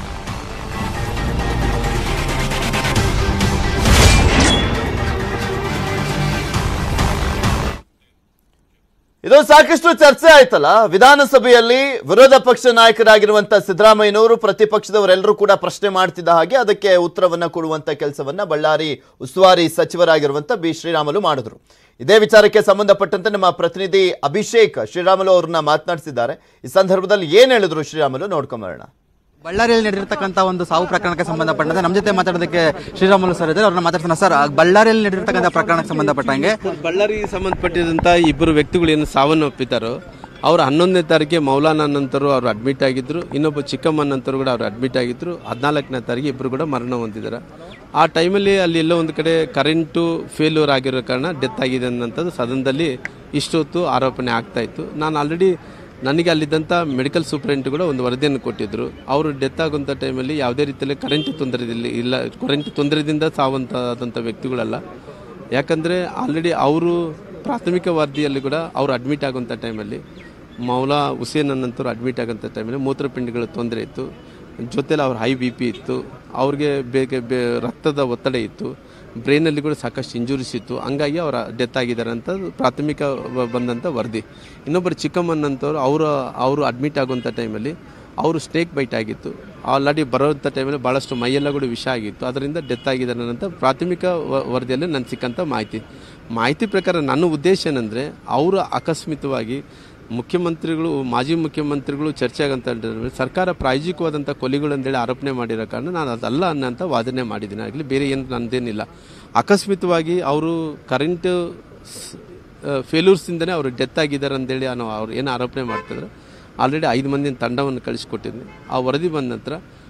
ಇದು ಸಾಕಷ್ಟು ಚರ್ಚೆ ಆಯ್ತಲ್ಲ ವಿಧಾನಸಭೆಯಲ್ಲಿ ವಿರೋಧ ಪಕ್ಷ ನಾಯಕರಾಗಿರುವಂತ ಸಿದ್ದರಾಮಯ್ಯನವರು ಪ್ರತಿಪಕ್ಷದವರೆಲ್ಲರೂ ಕೂಡ ಪ್ರಶ್ನೆ ಮಾಡ್ತಿದ್ದ ಹಾಗೆ ಅದಕ್ಕೆ ಉತ್ತರವನ್ನ ಕೊಡುವಂತ ಕೆಲಸವನ್ನ ಬಳ್ಳಾರಿ ಉಸ್ತುವಾರಿ ಸಚಿವರಾಗಿರುವಂತ ಬಿ ಶ್ರೀರಾಮುಲು ಮಾಡಿದ್ರು ಇದೇ ವಿಚಾರಕ್ಕೆ ಸಂಬಂಧಪಟ್ಟಂತೆ ನಮ್ಮ ಪ್ರತಿನಿಧಿ ಅಭಿಷೇಕ್ ಶ್ರೀರಾಮುಲು ಅವ್ರನ್ನ ಮಾತನಾಡಿಸಿದ್ದಾರೆ ಈ ಸಂದರ್ಭದಲ್ಲಿ ಏನ್ ಹೇಳಿದ್ರು ಶ್ರೀರಾಮುಲು ನೋಡ್ಕೊಂಬರೋಣ ಬಳ್ಳಾರಿಯಲ್ಲಿ ನಡೆದಿರ್ತಕ್ಕಂಥ ಒಂದು ಸಾವು ಪ್ರಕರಣಕ್ಕೆ ಸಂಬಂಧಪಟ್ಟಂತೆ ನಮ್ಮ ಜೊತೆ ಮಾತಾಡೋದಕ್ಕೆ ಶ್ರೀರಾಮುಲು ಸರ್ ಇದ್ದಾರೆ ಅವ್ರನ್ನ ಮಾತಾಡ್ತಾನೆ ಸರ್ ಆ ಬಳ್ಳಾರಿಯಲ್ಲಿ ನಡೆದಿರ್ತಕ್ಕಂಥ ಪ್ರಕರಣಕ್ಕೆ ಸಂಬಂಧಪಟ್ಟಂಗೆ ಬಳ್ಳಾರಿಗೆ ಸಂಬಂಧಪಟ್ಟಿದಂಥ ಇಬ್ಬರು ವ್ಯಕ್ತಿಗಳು ಏನು ಸಾವನ್ನಪ್ಪಿದ್ದಾರೋ ಅವರು ಹನ್ನೊಂದನೇ ತಾರೀಕಿಗೆ ಮೌಲಾನಾ ನಂತರು ಅವರು ಅಡ್ಮಿಟ್ ಆಗಿದ್ರು ಇನ್ನೊಬ್ಬ ಚಿಕ್ಕಮ್ಮ ನಂತರು ಕೂಡ ಅವರು ಅಡ್ಮಿಟ್ ಆಗಿದ್ರು ಹದಿನಾಲ್ಕನೇ ತಾರೀಕು ಇಬ್ಬರು ಕೂಡ ಮರಣ ಹೊಂದಿದ್ದಾರೆ ಆ ಟೈಮಲ್ಲಿ ಅಲ್ಲಿ ಎಲ್ಲೋ ಒಂದು ಕಡೆ ಕರೆಂಟು ಫೇಲ್ಯೂರ್ ಆಗಿರೋ ಕಾರಣ ಡೆತ್ ಆಗಿದೆ ಅನ್ನೋಂಥದ್ದು ಸದನದಲ್ಲಿ ಇಷ್ಟೊತ್ತು ಆರೋಪಣೆ ಆಗ್ತಾ ಇತ್ತು ನಾನು ಆಲ್ರೆಡಿ ನನಗೆ ಅಲ್ಲಿದ್ದಂಥ ಮೆಡಿಕಲ್ ಸೂಪರಿಂಟ್ ಕೂಡ ಒಂದು ವರದಿಯನ್ನು ಕೊಟ್ಟಿದ್ದರು ಅವರು ಡೆತ್ ಆಗುವಂಥ ಟೈಮಲ್ಲಿ ಯಾವುದೇ ರೀತಿಯಲ್ಲಿ ಕರೆಂಟ್ ತೊಂದರೆಯಲ್ಲಿ ಇಲ್ಲ ಕರೆಂಟ್ ತೊಂದರೆದಿಂದ ಸಾವಂತಾದಂಥ ವ್ಯಕ್ತಿಗಳಲ್ಲ ಯಾಕಂದರೆ ಆಲ್ರೆಡಿ ಅವರು ಪ್ರಾಥಮಿಕ ವರದಿಯಲ್ಲಿ ಕೂಡ ಅವರು ಅಡ್ಮಿಟ್ ಆಗುವಂಥ ಟೈಮಲ್ಲಿ ಮೌಲಾ ಹುಸೇನ್ ಅನ್ನಂತವ್ರು ಅಡ್ಮಿಟ್ ಆಗೋಂಥ ಟೈಮಲ್ಲಿ ಮೂತ್ರಪಿಂಡಗಳ ತೊಂದರೆ ಇತ್ತು ಜೊತೆಲಿ ಅವ್ರ ಹೈ ಬಿ ಪಿ ಇತ್ತು ಅವ್ರಿಗೆ ಬೇಗ ಬೇ ರಕ್ತದ ಒತ್ತಡ ಇತ್ತು ಬ್ರೈನಲ್ಲಿ ಕೂಡ ಸಾಕಷ್ಟು ಇಂಜುರೀಸ್ ಇತ್ತು ಹಂಗಾಗಿ ಅವರ ಡೆತ್ ಆಗಿದ್ದಾರೆ ಅಂತ ಪ್ರಾಥಮಿಕ ವ- ಬಂದಂಥ ವರದಿ ಇನ್ನೊಬ್ಬರು ಚಿಕ್ಕಮ್ಮನಂತವ್ರು ಅವರು ಅವರು ಅಡ್ಮಿಟ್ ಆಗುವಂಥ ಟೈಮಲ್ಲಿ ಅವರು ಸ್ನೇಕ್ ಬೈಟ್ ಆಗಿತ್ತು ಆಲ್ರೆಡಿ ಬರೋಂಥ ಟೈಮಲ್ಲಿ ಭಾಳಷ್ಟು ಮೈಯೆಲ್ಲ ಕೂಡ ವಿಷ ಆಗಿತ್ತು ಅದರಿಂದ ಡೆತ್ ಆಗಿದ್ದಾರೆ ಅಂತ ಪ್ರಾಥಮಿಕ ವ- ವರದಿಯಲ್ಲಿ ನನಗೆ ಸಿಕ್ಕಂಥ ಮಾಹಿತಿ ಮಾಹಿತಿ ಪ್ರಕಾರ ನನ್ನ ಉದ್ದೇಶ ಏನಂದರೆ ಅವರು ಆಕಸ್ಮಿಕವಾಗಿ ಮುಖ್ಯಮಂತ್ರಿಗಳು ಮಾಜಿ ಮುಖ್ಯಮಂತ್ರಿಗಳು ಚರ್ಚೆ ಆಗಂತ ಹೇಳಿದ್ರೆ ಸರ್ಕಾರ ಪ್ರಾಯೋಜಿಕವಾದಂಥ ಕೊಲೆಗಳು ಅಂತೇಳಿ ಆರೋಪಣೆ ಮಾಡಿರೋ ಕಾರಣ ನಾನು ಅದಲ್ಲ ಅನ್ನೋಂಥ ವಾದನೆ ಮಾಡಿದ್ದೀನಿ ಆಗಲಿ ಬೇರೆ ಏನು ನಂದೇನಿಲ್ಲ ಅಕಸ್ಮಿತವಾಗಿ ಅವರು ಕರೆಂಟ್ ಫೇಲ್ಯೂರ್ಸಿಂದನೇ ಅವರು ಡೆತ್ ಆಗಿದ್ದಾರೆ ಅಂತೇಳಿ ನಾವು ಅವ್ರು ಏನು ಆರೋಪಣೆ ಮಾಡ್ತಿದ್ರು ಆಲ್ರೆಡಿ ಐದು ಮಂದಿನ ತಂಡವನ್ನು ಕಳಿಸ್ಕೊಟ್ಟಿದ್ವಿ ಆ ವರದಿ ಬಂದ ನಂತರ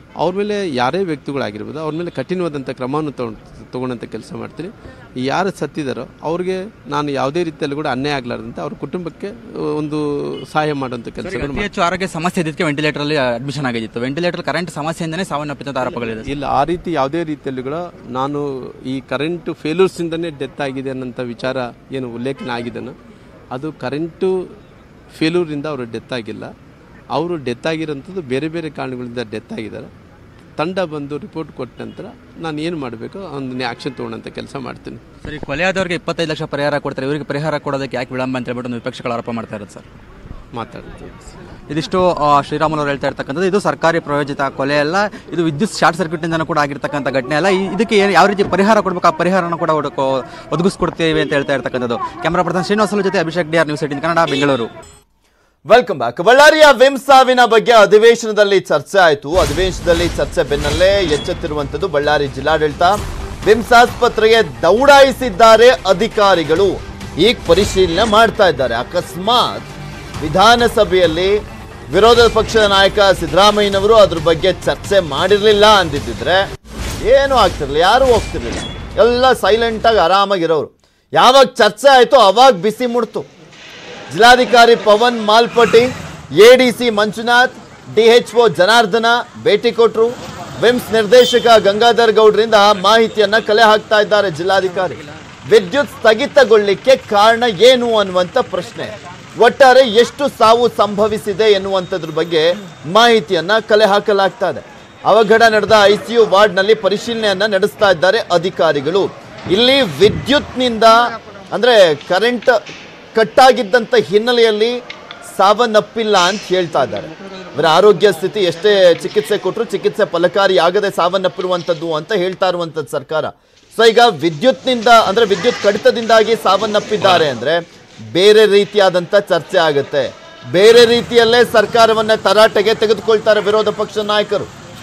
ಅವ್ರ ಮೇಲೆ ಯಾರೇ ವ್ಯಕ್ತಿಗಳಾಗಿರ್ಬೋದು ಅವ್ರ ಮೇಲೆ ಕಠಿಣವಾದಂಥ ಕ್ರಮವನ್ನು ತಗೊಂಡು ತೊಗೊಳ್ಳೋಂಥ ಕೆಲಸ ಮಾಡ್ತೀನಿ ಯಾರು ಸತ್ತಿದಾರೋ ಅವ್ರಿಗೆ ನಾನು ಯಾವುದೇ ರೀತಿಯಲ್ಲಿ ಕೂಡ ಅನ್ಯಾಯ ಆಗಲಾರ್ದಂತೆ ಅವ್ರ ಕುಟುಂಬಕ್ಕೆ ಒಂದು ಸಹಾಯ ಮಾಡುವಂಥ ಕೆಲಸಗಳು ಅತಿ ಹೆಚ್ಚು ಆರೋಗ್ಯ ಸಮಸ್ಯೆ ಇದ್ದಕ್ಕೆ ವೆಂಟಿಲೇಟರ್ ಅಲ್ಲಿ ಅಡ್ಮಿಷನ್ ಆಗಿತ್ತು ವೆಂಟಿಲೇಟರ್ ಕರೆಂಟ್ ಸಮಸ್ಯೆಯಿಂದನೇ ಸಾವನ್ನಪ್ಪಿದ ಆರೋಪಗಳಿದೆ ಇಲ್ಲ ಆ ರೀತಿ ಯಾವುದೇ ರೀತಿಯಲ್ಲಿ ಕೂಡ ನಾನು ಈ ಕರೆಂಟ್ ಫೇಲ್ಯೂರ್ಸಿಂದನೇ ಡೆತ್ ಆಗಿದೆ ಅನ್ನೋಂಥ ವಿಚಾರ ಏನು ಉಲ್ಲೇಖನ ಆಗಿದೆನೋ ಅದು ಕರೆಂಟು ಫೇಲ್ಯೂರಿಂದ ಅವರು ಡೆತ್ ಆಗಿಲ್ಲ ಅವರು ಡೆತ್ ಆಗಿರೋಂಥದ್ದು ಬೇರೆ ಬೇರೆ ಕಾರಣಗಳಿಂದ ಡೆತ್ ಆಗಿದ್ದಾರೆ ತಂಡ ಬಂದು ರಿಪೋರ್ಟ್ ಕೊಟ್ಟ ನಂತರ ನಾನು ಏನು ಮಾಡಬೇಕು ಒಂದು ಆ್ಯಕ್ಷನ್ ತೊಗೊಳ್ಳೋಂಥ ಕೆಲಸ ಮಾಡ್ತೀನಿ ಸರಿ ಕೊಲೆಯಾದವರಿಗೆ ಇಪ್ಪತ್ತೈದು ಲಕ್ಷ ಪರಿಹಾರ ಕೊಡ್ತಾರೆ ಇವರಿಗೆ ಪರಿಹಾರ ಕೊಡೋದಕ್ಕೆ ಯಾಕೆ ವಿಳಂಬ ಅಂತ ಹೇಳ್ಬಿಟ್ಟು ಒಂದು ವಿಪಕ್ಷಗಳು ಆರೋಪ ಮಾಡ್ತಾ ಇರೋದು ಸರ್ ಮಾತಾಡ್ತೀನಿ ಇದಿಷ್ಟು ಆ, ಶ್ರೀರಾಮುಲು ಅವರು ಹೇಳ್ತಾ ಇರ್ತಕ್ಕಂಥದ್ದು ಇದು ಸರ್ಕಾರಿ ಪ್ರಾಯೋಜಿತ ಕೊಲೆ ಅಲ್ಲ ಇದು ವಿದ್ಯುತ್ ಶಾರ್ಟ್ ಸರ್ಕ್ಯೂಟ್ ಇಂದ ಕೂಡ ಆಗಿರ್ತಕ್ಕಂಥ ಘಟನೆ ಅಲ್ಲ ಈ- ಇದಕ್ಕೆ ಏನು ಯಾವ ರೀತಿ ಪರಿಹಾರ ಕೊಡಬೇಕು ಆ ಪರಿಹಾರನ ಕೂಡ ಒದಕೊ- ಒದಗಿಸ್ಕೊಡ್ತೇವೆ ಅಂತ ಹೇಳ್ತಾ ಇರ್ತಕ್ಕಂಥದ್ದು ಕ್ಯಾಮರಾ ಪರ್ಸನ್ ಶ್ರೀನಿವಾಸಲು ಜೊತೆ Abhishek D R news eighteen Kannada Bengaluru welcome back ಬಳ್ಳಾರಿಯ ವಿಮ್ ಸಾವಿನ ಬಗ್ಗೆ ಅಧಿವೇಶನದಲ್ಲಿ ಚರ್ಚೆ ಆಯಿತು ಅಧಿವೇಶನದಲ್ಲಿ ಚರ್ಚೆ ಬೆನ್ನಲ್ಲೇ ಎಚ್ಚೆತ್ತಿರುವಂತದ್ದು ಬಳ್ಳಾರಿ ಜಿಲ್ಲಾಡಳಿತ ವಿಮ್ಸ್ ಆಸ್ಪತ್ರೆಗೆ ದೌಡಾಯಿಸಿದ್ದಾರೆ ಅಧಿಕಾರಿಗಳು ಈಗ ಪರಿಶೀಲನೆ ಮಾಡ್ತಾ ಇದ್ದಾರೆ ಅಕಸ್ಮಾತ್ ವಿಧಾನಸಭೆಯಲ್ಲಿ ವಿರೋಧ ಪಕ್ಷದ ನಾಯಕ ಸಿದ್ದರಾಮಯ್ಯನವರು ಅದ್ರ ಬಗ್ಗೆ ಚರ್ಚೆ ಮಾಡಿರ್ಲಿಲ್ಲ ಅಂದಿದ್ದಿದ್ರೆ ಏನು ಆಗ್ತಿರ್ಲಿಲ್ಲ ಯಾರು ಹೋಗ್ತಿರ್ಲಿಲ್ಲ ಎಲ್ಲ ಸೈಲೆಂಟ್ ಆಗಿ ಆರಾಮಾಗಿರೋರು ಯಾವಾಗ ಚರ್ಚೆ ಆಯ್ತು ಅವಾಗ ಬಿಸಿ ಮುಡ್ತು ಜಿಲ್ಲಾಧಿಕಾರಿ ಪವನ್ ಮಾಲ್ಪಟಿ ಎಡಿಸಿ ಮಂಜುನಾಥ್ ಡಿಎಚ್ಒ ಜನಾರ್ದನ ಭೇಟಿ ಕೊಟ್ಟರು ವಿಮ್ಸ್ ನಿರ್ದೇಶಕ ಗಂಗಾಧರ್ ಗೌಡ್ರಿಂದ ಮಾಹಿತಿಯನ್ನ ಕಲೆ ಹಾಕ್ತಾ ಇದ್ದಾರೆ ಜಿಲ್ಲಾಧಿಕಾರಿ ವಿದ್ಯುತ್ ಸ್ಥಗಿತಗೊಳ್ಳಿಕ್ಕೆ ಕಾರಣ ಏನು ಅನ್ನುವಂಥ ಪ್ರಶ್ನೆ ಒಟ್ಟಾರೆ ಎಷ್ಟು ಸಾವು ಸಂಭವಿಸಿದೆ ಎನ್ನುವಂಥದ್ರ ಬಗ್ಗೆ ಮಾಹಿತಿಯನ್ನ ಕಲೆ ಹಾಕಲಾಗ್ತಾ ಇದೆ ಅವಘಡ ನಡೆದ ಐಸಿಯು ವಾರ್ಡ್ನಲ್ಲಿ ಪರಿಶೀಲನೆಯನ್ನ ನಡೆಸ್ತಾ ಇದ್ದಾರೆ ಅಧಿಕಾರಿಗಳು ಇಲ್ಲಿ ವಿದ್ಯುತ್ನಿಂದ ಅಂದ್ರೆ ಕರೆಂಟ್ ಕಟ್ಟಾಗಿದ್ದಂಥ ಹಿನ್ನೆಲೆಯಲ್ಲಿ ಸಾವನ್ನಪ್ಪಿಲ್ಲ ಅಂತ ಹೇಳ್ತಾ ಇದ್ದಾರೆ ಇವರ ಆರೋಗ್ಯ ಸ್ಥಿತಿ ಎಷ್ಟೇ ಚಿಕಿತ್ಸೆ ಕೊಟ್ಟರು ಚಿಕಿತ್ಸೆ ಫಲಕಾರಿ ಆಗದೆ ಸಾವನ್ನಪ್ಪಿರುವಂಥದ್ದು ಅಂತ ಹೇಳ್ತಾ ಇರುವಂಥದ್ದು ಸರ್ಕಾರ ಸೊ ಈಗ ವಿದ್ಯುತ್ನಿಂದ ಅಂದ್ರೆ ವಿದ್ಯುತ್ ಕಡಿತದಿಂದಾಗಿ ಸಾವನ್ನಪ್ಪಿದ್ದಾರೆ ಅಂದ್ರೆ ಬೇರೆ ರೀತಿಯಾದಂಥ ಚರ್ಚೆ ಆಗುತ್ತೆ ಬೇರೆ ರೀತಿಯಲ್ಲೇ ಸರ್ಕಾರವನ್ನ ತರಾಟೆಗೆ ತೆಗೆದುಕೊಳ್ತಾರೆ ವಿರೋಧ ಪಕ್ಷ ನಾಯಕರು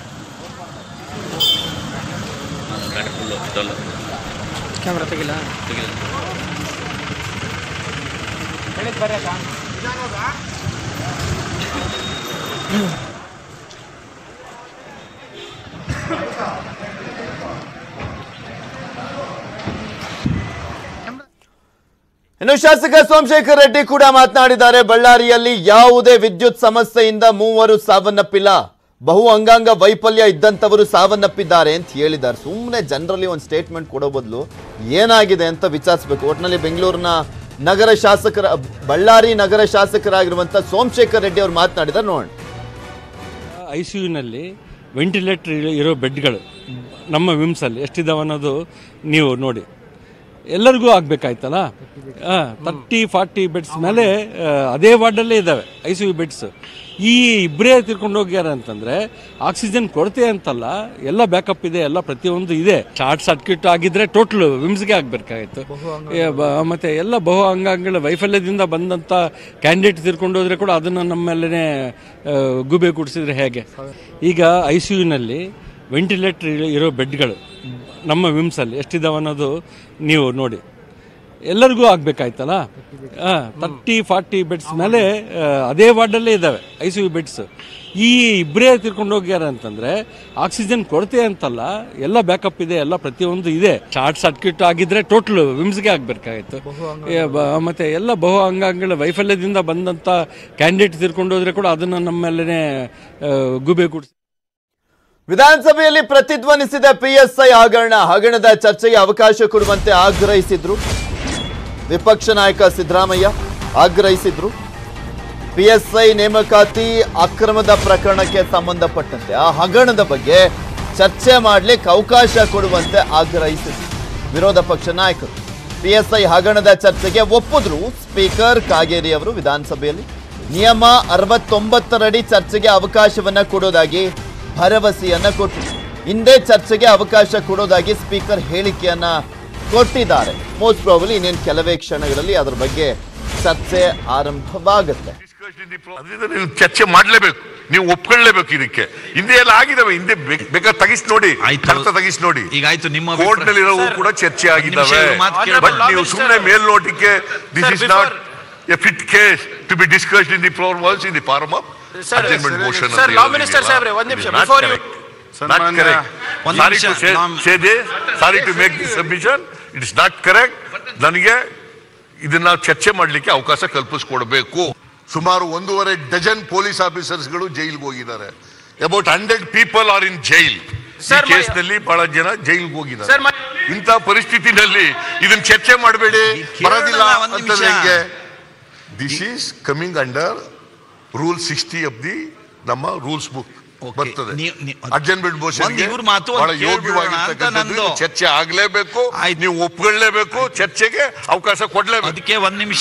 ಇನ್ನು ಶಾಸಕ ಸೋಮಶೇಖರ್ ರೆಡ್ಡಿ ಕೂಡ ಮಾತನಾಡಿದ್ದಾರೆ ಬಳ್ಳಾರಿಯಲ್ಲಿ ಯಾವುದೇ ವಿದ್ಯುತ್ ಸಮಸ್ಯೆಯಿಂದ ಮೂವರು ಸಾವನ್ನಪ್ಪಿಲ್ಲ ಬಹು ಅಂಗಾಂಗ ವೈಫಲ್ಯ ಇದ್ದಂಥವರು ಸಾವನ್ನಪ್ಪಿದ್ದಾರೆ ಅಂತ ಹೇಳಿದ್ದಾರೆ ಸುಮ್ಮನೆ ಜನರಲಿ ಒಂದು ಸ್ಟೇಟ್ಮೆಂಟ್ ಕೊಡೋ ಬದಲು ಏನಾಗಿದೆ ಅಂತ ವಿಚಾರಿಸಬೇಕು ಒಟ್ಟಿನಲ್ಲಿ ಬೆಂಗಳೂರಿನ ನಗರ ಶಾಸಕರ ಬಳ್ಳಾರಿ ನಗರ ಶಾಸಕರಾಗಿರುವಂಥ ಸೋಮಶೇಖರ್ ರೆಡ್ಡಿ ಅವರು ಮಾತನಾಡಿದ್ದಾರೆ ನೋಡೋಣ ಐ ಸಿ ಯುನಲ್ಲಿ ವೆಂಟಿಲೇಟರ್ ಇರೋ ಬೆಡ್ಗಳು ನಮ್ಮ ವಿಮ್ಸಲ್ಲಿ ಎಷ್ಟಿದಾವೆ ಅನ್ನೋದು ನೀವು ನೋಡಿ ಎಲ್ಲರಿಗೂ ಆಗಬೇಕಾಯ್ತಲ್ಲ ತರ್ಟಿ ಫಾರ್ಟಿ ಬೆಡ್ಸ್ ಮೇಲೆ ಆ, ಅದೇ ವಾರ್ಡಲ್ಲೇ ಇದ್ದಾವೆ ಐ ಸಿ ಯು ಬೆಡ್ಸ್ ಈ ಇಬ್ಬರೇ ತಿರ್ಕೊಂಡು ಹೋಗ್ಯಾರ ಅಂತಂದ್ರೆ ಆಕ್ಸಿಜನ್ ಕೊರತೆ ಅಂತಲ್ಲ ಎಲ್ಲ ಬ್ಯಾಕಪ್ ಇದೆ ಎಲ್ಲ ಪ್ರತಿಯೊಂದು ಇದೆ ಶಾರ್ಟ್ ಸರ್ಕ್ಯೂಟ್ ಆಗಿದ್ರೆ ಟೋಟಲ್ ವಿಮ್ಸ್ಗೆ ಆಗಬೇಕಾಗಿತ್ತು ಮತ್ತೆ ಎಲ್ಲ ಬಹು ಅಂಗಾಂಗಗಳ ವೈಫಲ್ಯದಿಂದ ಬಂದಂತ ಕ್ಯಾಂಡಿಡೇಟ್ ತಿರ್ಕೊಂಡು ಹೋದ್ರೆ ಕೂಡ ಅದನ್ನ ನಮ್ಮಲ್ಲೇ ಗುಬೆ ಗುಡಿಸಿದ್ರೆ ಹೇಗೆ ಈಗ ಐ ಸಿ ಯುನಲ್ಲಿ ವೆಂಟಿಲೇಟರ್ ಇರೋ ಬೆಡ್ಗಳು ನಮ್ಮ ವಿಮ್ಸಲ್ಲಿ ಎಷ್ಟಿದಾವೆ ಅನ್ನೋದು ನೀವು ನೋಡಿ ಎಲ್ಲರಿಗೂ ಆಗಬೇಕಾಯ್ತಲ್ಲ ತರ್ಟಿ ಫಾರ್ಟಿ ಬೆಡ್ಸ್ ಮೇಲೆ ಆ, ಅದೇ ವಾರ್ಡಲ್ಲೇ ಇದ್ದಾವೆ ಐ ಸಿ ಯು ಬೆಡ್ಸ್ ಈ ಇಬ್ಬರೇ ತಿರ್ಕೊಂಡು ಹೋಗ್ಯಾರ ಅಂತಂದ್ರೆ ಆಕ್ಸಿಜನ್ ಕೊರತೆ ಅಂತಲ್ಲ ಎಲ್ಲ ಬ್ಯಾಕಪ್ ಇದೆ ಎಲ್ಲ ಪ್ರತಿಯೊಂದು ಇದೆ ಶಾರ್ಟ್ ಸರ್ಕ್ಯೂಟ್ ಆಗಿದ್ರೆ ಟೋಟಲ್ ವಿಮ್ಸ್ಗೆ ಆಗಬೇಕಾಗಿತ್ತು ಮತ್ತೆ ಎಲ್ಲ ಬಹು ಅಂಗಾಂಗಗಳ ವೈಫಲ್ಯದಿಂದ ಬಂದಂತ ಕ್ಯಾಂಡಿಡೇಟ್ ತಿರ್ಕೊಂಡು ಹೋದ್ರೆ ಕೂಡ ಅದನ್ನ ನಮ್ಮಲ್ಲೇ ಗುಬೆ ಗುಡಿಸಿ ವಿಧಾನಸಭೆಯಲ್ಲಿ ಪ್ರತಿಧ್ವನಿಸಿದ ಪಿಎಸ್ಐ ಹಗರಣ ಹಗರಣದ ಚರ್ಚೆಗೆ ಅವಕಾಶ ಕೊಡುವಂತೆ ಆಗ್ರಹಿಸಿದ್ರು ವಿಪಕ್ಷ ನಾಯಕ ಸಿದ್ದರಾಮಯ್ಯ ಆಗ್ರಹಿಸಿದ್ರು ಪಿಎಸ್ಐ ನೇಮಕಾತಿ ಅಕ್ರಮದ ಪ್ರಕರಣಕ್ಕೆ ಸಂಬಂಧಪಟ್ಟಂತೆ ಆ ಹಗರಣದ ಬಗ್ಗೆ ಚರ್ಚೆ ಮಾಡ್ಲಿಕ್ಕೆ ಅವಕಾಶ ಕೊಡುವಂತೆ ಆಗ್ರಹಿಸಿದ್ರು ವಿರೋಧ ಪಕ್ಷ ನಾಯಕರು ಪಿಎಸ್ಐ ಹಗರಣದ ಚರ್ಚೆಗೆ ಒಪ್ಪಿದ್ರು ಸ್ಪೀಕರ್ ಕಾಗೇರಿ ಅವರು ವಿಧಾನಸಭೆಯಲ್ಲಿ ನಿಯಮ ಅರವತ್ತೊಂಬತ್ತರಡಿ ಚರ್ಚೆಗೆ ಅವಕಾಶವನ್ನ ಕೊಡೋದಾಗಿ ಭರವಸೆಯನ್ನ ಕೊಟ್ಟರು ಹಿಂದೆ ಚರ್ಚೆಗೆ ಅವಕಾಶ ಕೊಡೋದಾಗಿ ಸ್ಪೀಕರ್ ಹೇಳಿಕೆಯನ್ನ ಕೊಟ್ಟಿದ್ದಾರೆ ಮೋಸ್ಟ್ ಪ್ರಾಬಲಿ ಇನ್ನೇನು ಕೆಲವೇ ಕ್ಷಣಗಳಲ್ಲಿ ಅದ್ರ ಬಗ್ಗೆ ಚರ್ಚೆ ಆರಂಭವಾಗುತ್ತೆ ಅದರಿಂದ ನೀವು ಚರ್ಚೆ ಮಾಡ್ಲೇಬೇಕು ನೀವು ಒಪ್ಕೊಳ್ಳೇಬೇಕು ಇದಕ್ಕೆ ಹಿಂದೆ ಎಲ್ಲ ಆಗಿದಾವೆ ಹಿಂದೆ ಬೇಕ್- ಬೇಕಾದ್ರೆ ತೆಗಿಸ್ ನೋಡಿ ಆಯ್ತು. ಕರ್ತ ತೆಗಿಸ್ ನೋಡಿ ಈಗ ಆಯ್ತು ನಿಮ್ಮ ಕೋರ್ಟ್ ನಲ್ಲಿ ಇರೋವು ಕೂಡ ಚರ್ಚೆ ಆಗಿದ್ದಾವೆ ಇವ್ರ ಮಾತು ಕೇಳ್ಬೇಕು. ಬಟ್ ನೀವು ಸುಮ್ಮನೆ ಮೇಲ್ನೋಟಕ್ಕೆ this is not a fit case to be discussed in the floor walls in the form of adjustment motion sir law minister ಸಾಹೇಬ್ರೆ ಒಂದ್ ನಿಮಿಷ ಬಿಫೋರ್ ಯು Not ಸನ್ಮಾನ್ಯ correct. ಒಂದು Sorry ನಿಮಿಷ to say- ನಾಮ್- say this, sorry to make this submission, it is not correct. ನನಗೆ ಇದನ್ನ ಚರ್ಚೆ ಮಾಡಲಿಕ್ಕೆ ಅವಕಾಶ ಕಲ್ಪಿಸ್ಕೊಡ್ಬೇಕು ಸುಮಾರು ಒಂದೂವರೆ ಡಜನ್ ಪೊಲೀಸ್ ಆಫೀಸರ್ಸ್ಗಳು ಜೈಲ್ಗೆ ಹೋಗಿದ್ದಾರೆ about hundred people are in jail ಈ Sir, my- ಕೇಸ್ನಲ್ಲಿ ಬಹಳ ಜನ ಜೈಲ್ಗೆ ಹೋಗಿದ್ದಾರೆ Sir, my- ಇಂಥ ಪರಿಸ್ಥಿತಿನಲ್ಲಿ ಇದನ್ನ ಚರ್ಚೆ ಮಾಡಬೇಡಿ ಕೇಳೋಣ ಬರೋದಿಲ್ಲ ಒಂದು ಅಂತ ನಿಮಿಷ. ಹೆಂಗೆ this is coming under rule sixty of the ನಮ್ಮ ರೂಲ್ಸ್ ಬುಕ್ Okay. ಬರ್ತದೆ ನೀವು- ನೀವು- ಅರ್ಜೆಂಟ್ ಬಿಡ್ ಬೋಷನ್ ಒಂದು ಇವ್ರ ಮಾತು ಒಂದು ಬಹಳ ಕೇಳ್ಬಿಡೋಣ ಅಂತ ಯೋಗ್ಯವಾಗಿರ್ತಕ್ಕಂಥದ್ದು ನಂದು. ಇದು ಚರ್ಚೆ ಆಗ್ಲೇಬೇಕು ಆಯ್ತು. ನೀವು ಒಪ್ಕೊಳ್ಳೇಬೇಕು ಚರ್ಚೆಗೆ ಅವಕಾಶ ಕೊಡ್ಲೇಬೇಕು ಅದಕ್ಕೆ ಒಂದ್ ನಿಮಿಷ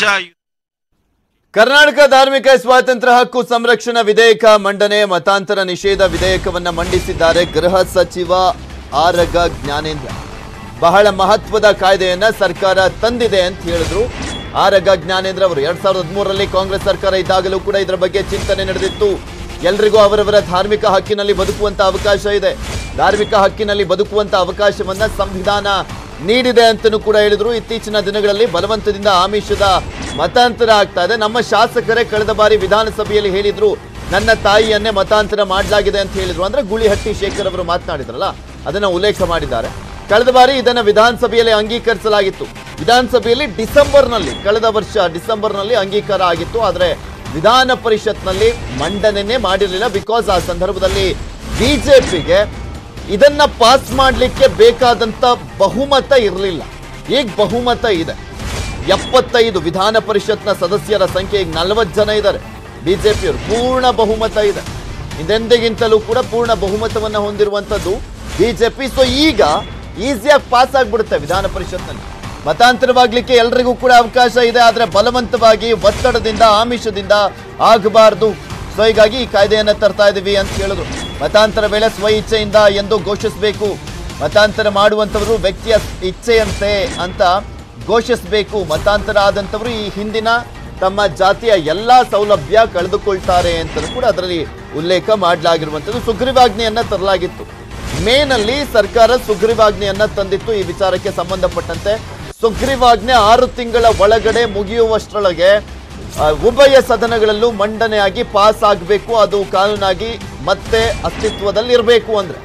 ಕರ್ನಾಟಕ ಧಾರ್ಮಿಕ ಸ್ವಾತಂತ್ರ್ಯ ಹಕ್ಕು ಸಂರಕ್ಷಣಾ ವಿಧೇಯಕ ಮಂಡನೆ ಮತಾಂತರ ನಿಷೇಧ ವಿಧೇಯಕವನ್ನ ಮಂಡಿಸಿದ್ದಾರೆ ಗೃಹ ಸಚಿವ ಆರಗ ಜ್ಞಾನೇಂದ್ರ ಬಹಳ ಮಹತ್ವದ ಕಾಯ್ದೆಯನ್ನ ಸರ್ಕಾರ ತಂದಿದೆ ಅಂತ ಹೇಳಿದ್ರು ಆರಗ ಜ್ಞಾನೇಂದ್ರ ಅವರು ಎರಡ್ ಸಾವಿರದ ಹದಿಮೂರರಲ್ಲಿ ಕಾಂಗ್ರೆಸ್ ಸರ್ಕಾರ ಇದ್ದಾಗಲೂ ಕೂಡ ಇದರ ಬಗ್ಗೆ ಚಿಂತನೆ ನಡೆದಿತ್ತು ಎಲ್ರಿಗೂ ಅವರವರ ಧಾರ್ಮಿಕ ಹಕ್ಕಿನಲ್ಲಿ ಬದುಕುವಂತ ಅವಕಾಶ ಇದೆ ಧಾರ್ಮಿಕ ಹಕ್ಕಿನಲ್ಲಿ ಬದುಕುವಂತ ಅವಕಾಶವನ್ನ ಸಂವಿಧಾನ ನೀಡಿದೆ ಅಂತಲೂ ಕೂಡ ಹೇಳಿದ್ರು ಇತ್ತೀಚಿನ ದಿನಗಳಲ್ಲಿ ಬಲವಂತದಿಂದ ಆಮಿಷದ ಮತಾಂತರ ಆಗ್ತಾ ಇದೆ ನಮ್ಮ ಶಾಸಕರೇ ಕಳೆದ ಬಾರಿ ವಿಧಾನಸಭೆಯಲ್ಲಿ ಹೇಳಿದ್ರು ನನ್ನ ತಾಯಿಯನ್ನೇ ಮತಾಂತರ ಮಾಡಲಾಗಿದೆ ಅಂತ ಹೇಳಿದ್ರು ಅಂದ್ರೆ ಗುಳಿಹಟ್ಟಿ ಶೇಖರ್ ಅವರು ಮಾತನಾಡಿದ್ರಲ್ಲ ಅದನ್ನ ಉಲ್ಲೇಖ ಮಾಡಿದ್ದಾರೆ ಕಳೆದ ಬಾರಿ ಇದನ್ನ ವಿಧಾನಸಭೆಯಲ್ಲಿ ಅಂಗೀಕರಿಸಲಾಗಿತ್ತು ವಿಧಾನಸಭೆಯಲ್ಲಿ ಡಿಸೆಂಬರ್ನಲ್ಲಿ ಕಳೆದ ವರ್ಷ ಡಿಸೆಂಬರ್ನಲ್ಲಿ ಅಂಗೀಕಾರ ಆಗಿತ್ತು ಆದರೆ ವಿಧಾನ ಪರಿಷತ್ನಲ್ಲಿ ಮಂಡನೆನೇ ಮಾಡಿರಲಿಲ್ಲ ಬಿಕಾಸ್ ಆ ಸಂದರ್ಭದಲ್ಲಿ ಬಿಜೆಪಿಗೆ ಇದನ್ನ ಪಾಸ್ ಮಾಡಲಿಕ್ಕೆ ಬೇಕಾದಂತ ಬಹುಮತ ಇರಲಿಲ್ಲ ಈಗ ಬಹುಮತ ಇದೆ ಎಪ್ಪತ್ತೈದು ವಿಧಾನ ಪರಿಷತ್ನ ಸದಸ್ಯರ ಸಂಖ್ಯೆ ಈಗ ನಲವತ್ತು ಜನ ಇದ್ದಾರೆ ಬಿಜೆಪಿಯವರು ಪೂರ್ಣ ಬಹುಮತ ಇದೆ ಇದೆಂದಿಗಿಂತಲೂ ಕೂಡ ಪೂರ್ಣ ಬಹುಮತವನ್ನ ಹೊಂದಿರುವಂತದ್ದು ಬಿಜೆಪಿ ಸೊ ಈಗ ಈಸಿಯಾಗಿ ಪಾಸ್ ಆಗ್ಬಿಡುತ್ತೆ ವಿಧಾನ ಪರಿಷತ್ನಲ್ಲಿ ಮತಾಂತರವಾಗ್ಲಿಕ್ಕೆ ಎಲ್ರಿಗೂ ಕೂಡ ಅವಕಾಶ ಇದೆ ಆದ್ರೆ ಬಲವಂತವಾಗಿ ಒತ್ತಡದಿಂದ ಆಮಿಷದಿಂದ ಆಗಬಾರ್ದು ಸೊ ಹೀಗಾಗಿ ಈ ಕಾಯ್ದೆಯನ್ನ ತರ್ತಾ ಇದೀವಿ ಅಂತ ಹೇಳಿದ್ರು ಮತಾಂತರ ವೇಳೆ ಸ್ವ ಇಚ್ಛೆಯಿಂದ ಎಂದು ಘೋಷಿಸಬೇಕು ಮತಾಂತರ ಮಾಡುವಂತವರು ವ್ಯಕ್ತಿಯ ಇಚ್ಛೆಯಂತೆ ಅಂತ ಘೋಷಿಸಬೇಕು ಮತಾಂತರ ಆದಂತವರು ಈ ಹಿಂದಿನ ತಮ್ಮ ಜಾತಿಯ ಎಲ್ಲಾ ಸೌಲಭ್ಯ ಕಳೆದುಕೊಳ್ತಾರೆ ಅಂತ ಕೂಡ ಅದರಲ್ಲಿ ಉಲ್ಲೇಖ ಮಾಡಲಾಗಿರುವಂಥದ್ದು ಸುಗ್ರೀವಾಜ್ಞೆಯನ್ನ ತರಲಾಗಿತ್ತು ಮೇನಲ್ಲಿ ಸರ್ಕಾರ ಸುಗ್ರೀವಾಜ್ಞೆಯನ್ನ ತಂದಿತ್ತು ಈ ವಿಚಾರಕ್ಕೆ ಸಂಬಂಧಪಟ್ಟಂತೆ ಸುಗ್ರೀವಾಜ್ಞೆ ಆರು ತಿಂಗಳ ಒಳಗಡೆ ಮುಗಿಯುವಷ್ಟರೊಳಗೆ ಆ, ಉಭಯ ಸದನಗಳಲ್ಲೂ ಮಂಡನೆಯಾಗಿ ಪಾಸ್ ಆಗಬೇಕು ಅದು ಕಾನೂನಾಗಿ ಮತ್ತೆ ಅಸ್ತಿತ್ವದಲ್ಲಿ ಇರಬೇಕು ಅಂದ್ರೆ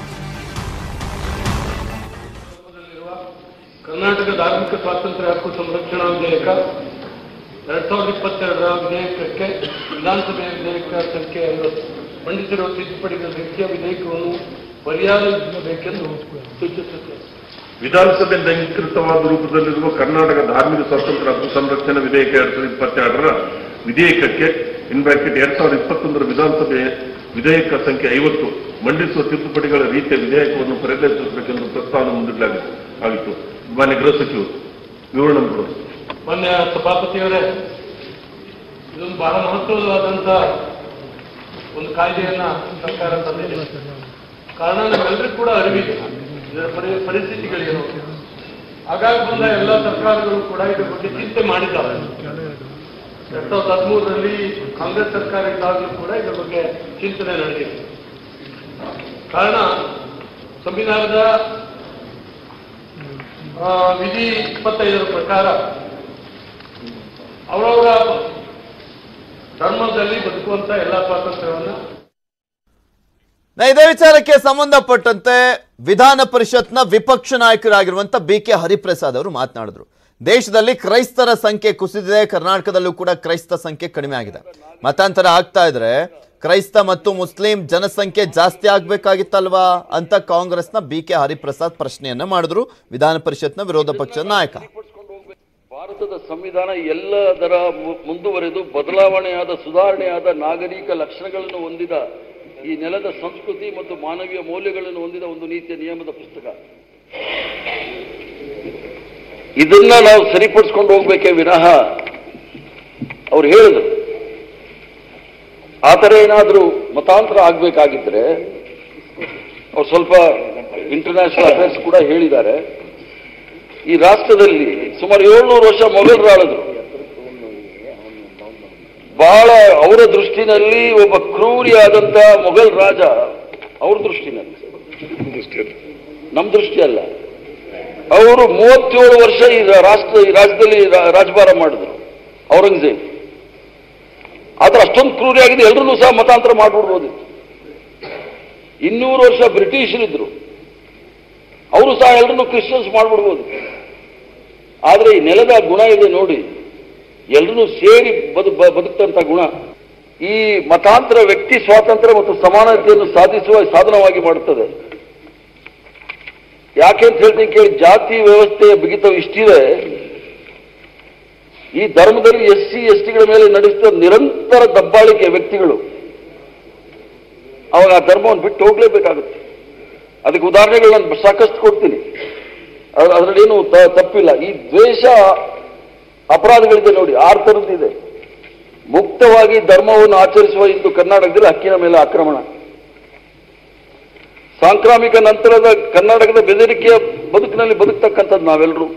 ಕರ್ನಾಟಕ ಧಾರ್ಮಿಕ ಸ್ವಾತಂತ್ರ್ಯ ಹಕ್ಕು ಸಂರಕ್ಷಣಾ ವಿಧೇಯಕ ಎರಡ್ ಸಾವಿರದ ಇಪ್ಪತ್ತೆರಡರ ವಿಧೇಯಕಕ್ಕೆ ವಿಧಾನಸಭೆಯ ವಿಧೇಯಕ ಸಂಖ್ಯೆ ಐವತ್ತು ಮಂಡಿಸಿರುವ ತಿದ್ದುಪಡಿಗಳ ರೀತಿಯ ವಿಧೇಯಕವನ್ನು ಪರಿಹಾರಬೇಕೆಂದು ಸೂಚಿಸುತ್ತದೆ ವಿಧಾನಸಭೆಯಿಂದ ಅಂಗೀಕೃತವಾದ ರೂಪದಲ್ಲಿರುವ ಕರ್ನಾಟಕ ಧಾರ್ಮಿಕ ಸ್ವಾತಂತ್ರ್ಯ ಹಕ್ಕು ಸಂರಕ್ಷಣಾ ವಿಧೇಯಕ ಎರಡ್ ಸಾವಿರದ ಇಪ್ಪತ್ತೆರಡರ ವಿಧೇಯಕಕ್ಕೆ ಇನ್ ಬ್ರಾಕೆಟ್ ಎರಡ್ ಸಾವಿರದ ಇಪ್ಪತ್ತೊಂದರ ವಿಧಾನಸಭೆ ವಿಧೇಯಕ ಸಂಖ್ಯೆ ಐವತ್ತು ಮಂಡಿಸುವ ತಿದ್ದುಪಡಿಗಳ ರೀತಿಯ ವಿಧೇಯಕವನ್ನು ಪರಿಗಣಿಸಬೇಕೆಂದು ಪ್ರಸ್ತಾವನೆ ಮುಂದಿಡಲಾಗಿತ್ತು ಆಗಿತ್ತು ಮಾನ್ಯ ಗೃಹ ಸಚಿವರು ವಿವರಣೆ ಕೊಡೋದು ಮಾನ್ಯ ಸಭಾಪತಿಯವರೇ ಇದೊಂದು ಬಹಳ ಮಹತ್ವವಾದಂತ ಒಂದು ಕಾಯ್ದೆಯನ್ನ ಸರ್ಕಾರ ತಂದಿದೆ ಕಾರಣ ನಮ್ಮೆಲ್ಲರಿಗೂ ಕೂಡ ಅರಿವಿದೆ ಇದರ ಪರಿ ಪರಿಸ್ಥಿತಿಗಳೇನು ಆಗಾಗ ಬಂದ ಎಲ್ಲ ಸರ್ಕಾರಗಳು ಕೂಡ ಇದ್ರ ಬಗ್ಗೆ ಚಿಂತೆ ಮಾಡಿದ್ದಾರೆ ಎರಡ್ ಸಾವಿರದ ಹದಿಮೂರರಲ್ಲಿ ಕಾಂಗ್ರೆಸ್ ಸರ್ಕಾರ ಇದ್ದಾಗಲೂ ಕೂಡ ಇದರ ಬಗ್ಗೆ ಚಿಂತನೆ ನಡೆದಿದೆ ಕಾರಣ ಸಂವಿಧಾನದ ಆ, ವಿಧಿ ಇಪ್ಪತ್ತೈದರ ಪ್ರಕಾರ ಅವರವರ ಧರ್ಮದಲ್ಲಿ ಬದುಕುವಂತ ಎಲ್ಲ ಸ್ವಾತಂತ್ರ್ಯವನ್ನ ನಾ ಇದೇ ವಿಚಾರಕ್ಕೆ ಸಂಬಂಧಪಟ್ಟಂತೆ ವಿಧಾನ ಪರಿಷತ್ನ ವಿಪಕ್ಷ ನಾಯಕರಾಗಿರುವಂತ ಬಿ ಕೆ ಹರಿಪ್ರಸಾದ್ ಅವರು ಮಾತನಾಡಿದ್ರು ದೇಶದಲ್ಲಿ ಕ್ರೈಸ್ತರ ಸಂಖ್ಯೆ ಕುಸಿದಿದೆ ಕರ್ನಾಟಕದಲ್ಲೂ ಕೂಡ ಕ್ರೈಸ್ತ ಸಂಖ್ಯೆ ಕಡಿಮೆ ಆಗಿದೆ ಮತಾಂತರ ಆಗ್ತಾ ಇದ್ರೆ ಕ್ರೈಸ್ತ ಮತ್ತು ಮುಸ್ಲಿಂ ಜನಸಂಖ್ಯೆ ಜಾಸ್ತಿ ಆಗ್ಬೇಕಾಗಿತ್ತಲ್ವಾ ಅಂತ ಕಾಂಗ್ರೆಸ್ನ ಬಿ ಕೆ ಹರಿಪ್ರಸಾದ್ ಪ್ರಶ್ನೆಯನ್ನ ಮಾಡಿದ್ರು ವಿಧಾನ ಪರಿಷತ್ನ ವಿರೋಧ ಪಕ್ಷದ ನಾಯಕ ಭಾರತದ ಸಂವಿಧಾನ ಎಲ್ಲದರ ಮು- ಮುಂದುವರೆದು ಬದಲಾವಣೆಯಾದ ಸುಧಾರಣೆಯಾದ ನಾಗರಿಕ ಲಕ್ಷಣಗಳನ್ನು ಹೊಂದಿದ ಈ ನೆಲದ ಸಂಸ್ಕೃತಿ ಮತ್ತು ಮಾನವೀಯ ಮೌಲ್ಯಗಳನ್ನು ಹೊಂದಿದ ಒಂದು ನೀತಿಯ ನಿಯಮದ ಪುಸ್ತಕ ಇದನ್ನ ನಾವು ಸರಿಪಡಿಸ್ಕೊಂಡು ಹೋಗ್ಬೇಕೇ ವಿನಃ ಅವ್ರು ಹೇಳಿದ್ರು ಆ ಥರ ಏನಾದರೂ ಮತಾಂತರ ಆಗಬೇಕಾಗಿದ್ರೆ ಅವ್ರು ಸ್ವಲ್ಪ ಇಂಟರ್ನ್ಯಾಷನಲ್ ಅಫೇರ್ಸ್ ಕೂಡ ಹೇಳಿದ್ದಾರೆ ಈ ರಾಷ್ಟ್ರದಲ್ಲಿ ಸುಮಾರು ಏಳ್ನೂರು ವರ್ಷ ಮೊಘಲರು ಆಳಿದ್ರು ಬಹಳ ಅವರ ದೃಷ್ಟಿನಲ್ಲಿ ಒಬ್ಬ ಕ್ರೂರಿಯಾದಂತ ಮೊಘಲ್ ರಾಜ ಅವ್ರ ದೃಷ್ಟಿನಲ್ಲಿ ನಮ್ಮ ದೃಷ್ಟಿ ಅಲ್ಲ ಅವರು ಮೂವತ್ತೇಳು ವರ್ಷ ಈ ರಾಷ್ಟ್ರ ಈ ರಾಜ್ಯದಲ್ಲಿ ರಾ- ರಾಜಭಾರ ಮಾಡಿದ್ರು ಔರಂಗಜೇಬ್ ಆದ್ರೆ ಅಷ್ಟೊಂದು ಕ್ರೂರಿಯಾಗಿದೆ ಎಲ್ಲರೂ ಸಹ ಮತಾಂತರ ಮಾಡ್ಬಿಡ್ಬೋದಿತ್ತು ಇನ್ನೂರು ವರ್ಷ ಬ್ರಿಟಿಷರಿದ್ರು ಅವರು ಸಹ ಎಲ್ಲರನ್ನು ಕ್ರಿಶ್ಚಿಯನ್ಸ್ ಮಾಡ್ಬಿಡ್ಬೋದು ಆದ್ರೆ ಈ ನೆಲದ ಗುಣ ಇದೆ ನೋಡಿ ಎಲ್ಲರೂ ಸೇರಿ ಬದು ಬ- ಬದುಕ್ತಂತ ಗುಣ ಈ ಮತಾಂತರ ವ್ಯಕ್ತಿ ಸ್ವಾತಂತ್ರ್ಯ ಮತ್ತು ಸಮಾನತೆಯನ್ನು ಸಾಧಿಸುವ ಸಾಧನವಾಗಿ ಮಾಡುತ್ತದೆ ಯಾಕೆ ಅಂತ ಹೇಳ್ತೀನಿ ಕೇಳಿ ಜಾತಿ ವ್ಯವಸ್ಥೆಯ ಬಿಗಿತ ಇಷ್ಟಿದೆ ಈ ಧರ್ಮದಲ್ಲಿ ಎಸ್ ಸಿ ಎಸ್ ಟಿಗಳ ಮೇಲೆ ನಡೆಸಿದ ನಿರಂತರ ದಬ್ಬಾಳಿಕೆ ವ್ಯಕ್ತಿಗಳು ಅವಾಗ ಆ ಧರ್ಮವನ್ನು ಬಿಟ್ಟು ಹೋಗ್ಲೇಬೇಕಾಗುತ್ತೆ ಅದಕ್ಕೆ ಉದಾಹರಣೆಗಳು ನಾನು ಸಾಕಷ್ಟು ಕೊಡ್ತೀನಿ ಅದ್- ಅದ್ರಲ್ಲೇನು ತ- ತಪ್ಪಿಲ್ಲ ಈ ದ್ವೇಷ ಅಪರಾಧಗಳಿದೆ ನೋಡಿ ಆರು ಥರದ್ದಿದೆ ಮುಕ್ತವಾಗಿ ಧರ್ಮವನ್ನು ಆಚರಿಸುವ ಇಂದು ಕರ್ನಾಟಕದಲ್ಲಿ ಹಕ್ಕಿನ ಮೇಲೆ ಆಕ್ರಮಣ ಸಾಂಕ್ರಾಮಿಕ ನಂತರದ ಕರ್ನಾಟಕದ ಬೆದರಿಕೆಯ ಬದುಕಿನಲ್ಲಿ ಬದುಕ್ತಕ್ಕಂಥದ್ದು ನಾವೆಲ್ಲರೂ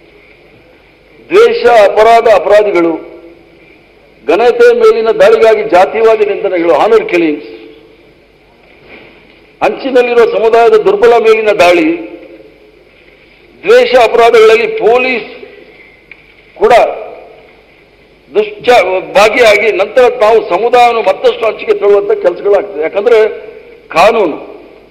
ದ್ವೇಷ ಅಪರಾಧ ಅಪರಾಧಿಗಳು ಘನತೆಯ ಮೇಲಿನ ದಾಳಿಗಾಗಿ ಜಾತಿವಾದಿ ನಿಂದನೆಗಳು ಆನರ್ ಕಿಲಿಂಗ್ಸ್ ಅಂಚಿನಲ್ಲಿರುವ ಸಮುದಾಯದ ದುರ್ಬಲ ಮೇಲಿನ ದಾಳಿ ದ್ವೇಷ ಅಪರಾಧಗಳಲ್ಲಿ ಪೊಲೀಸ್ ಕೂಡ ದುಶ್ಚ ಭಾಗಿಯಾಗಿ ನಂತರ ತಾವು ಸಮುದಾಯವನ್ನು ಮತ್ತಷ್ಟು ಹಂಚಿಕೆ ತರುವಂತ ಕೆಲಸಗಳಾಗ್ತದೆ ಯಾಕಂದ್ರೆ ಕಾನೂನು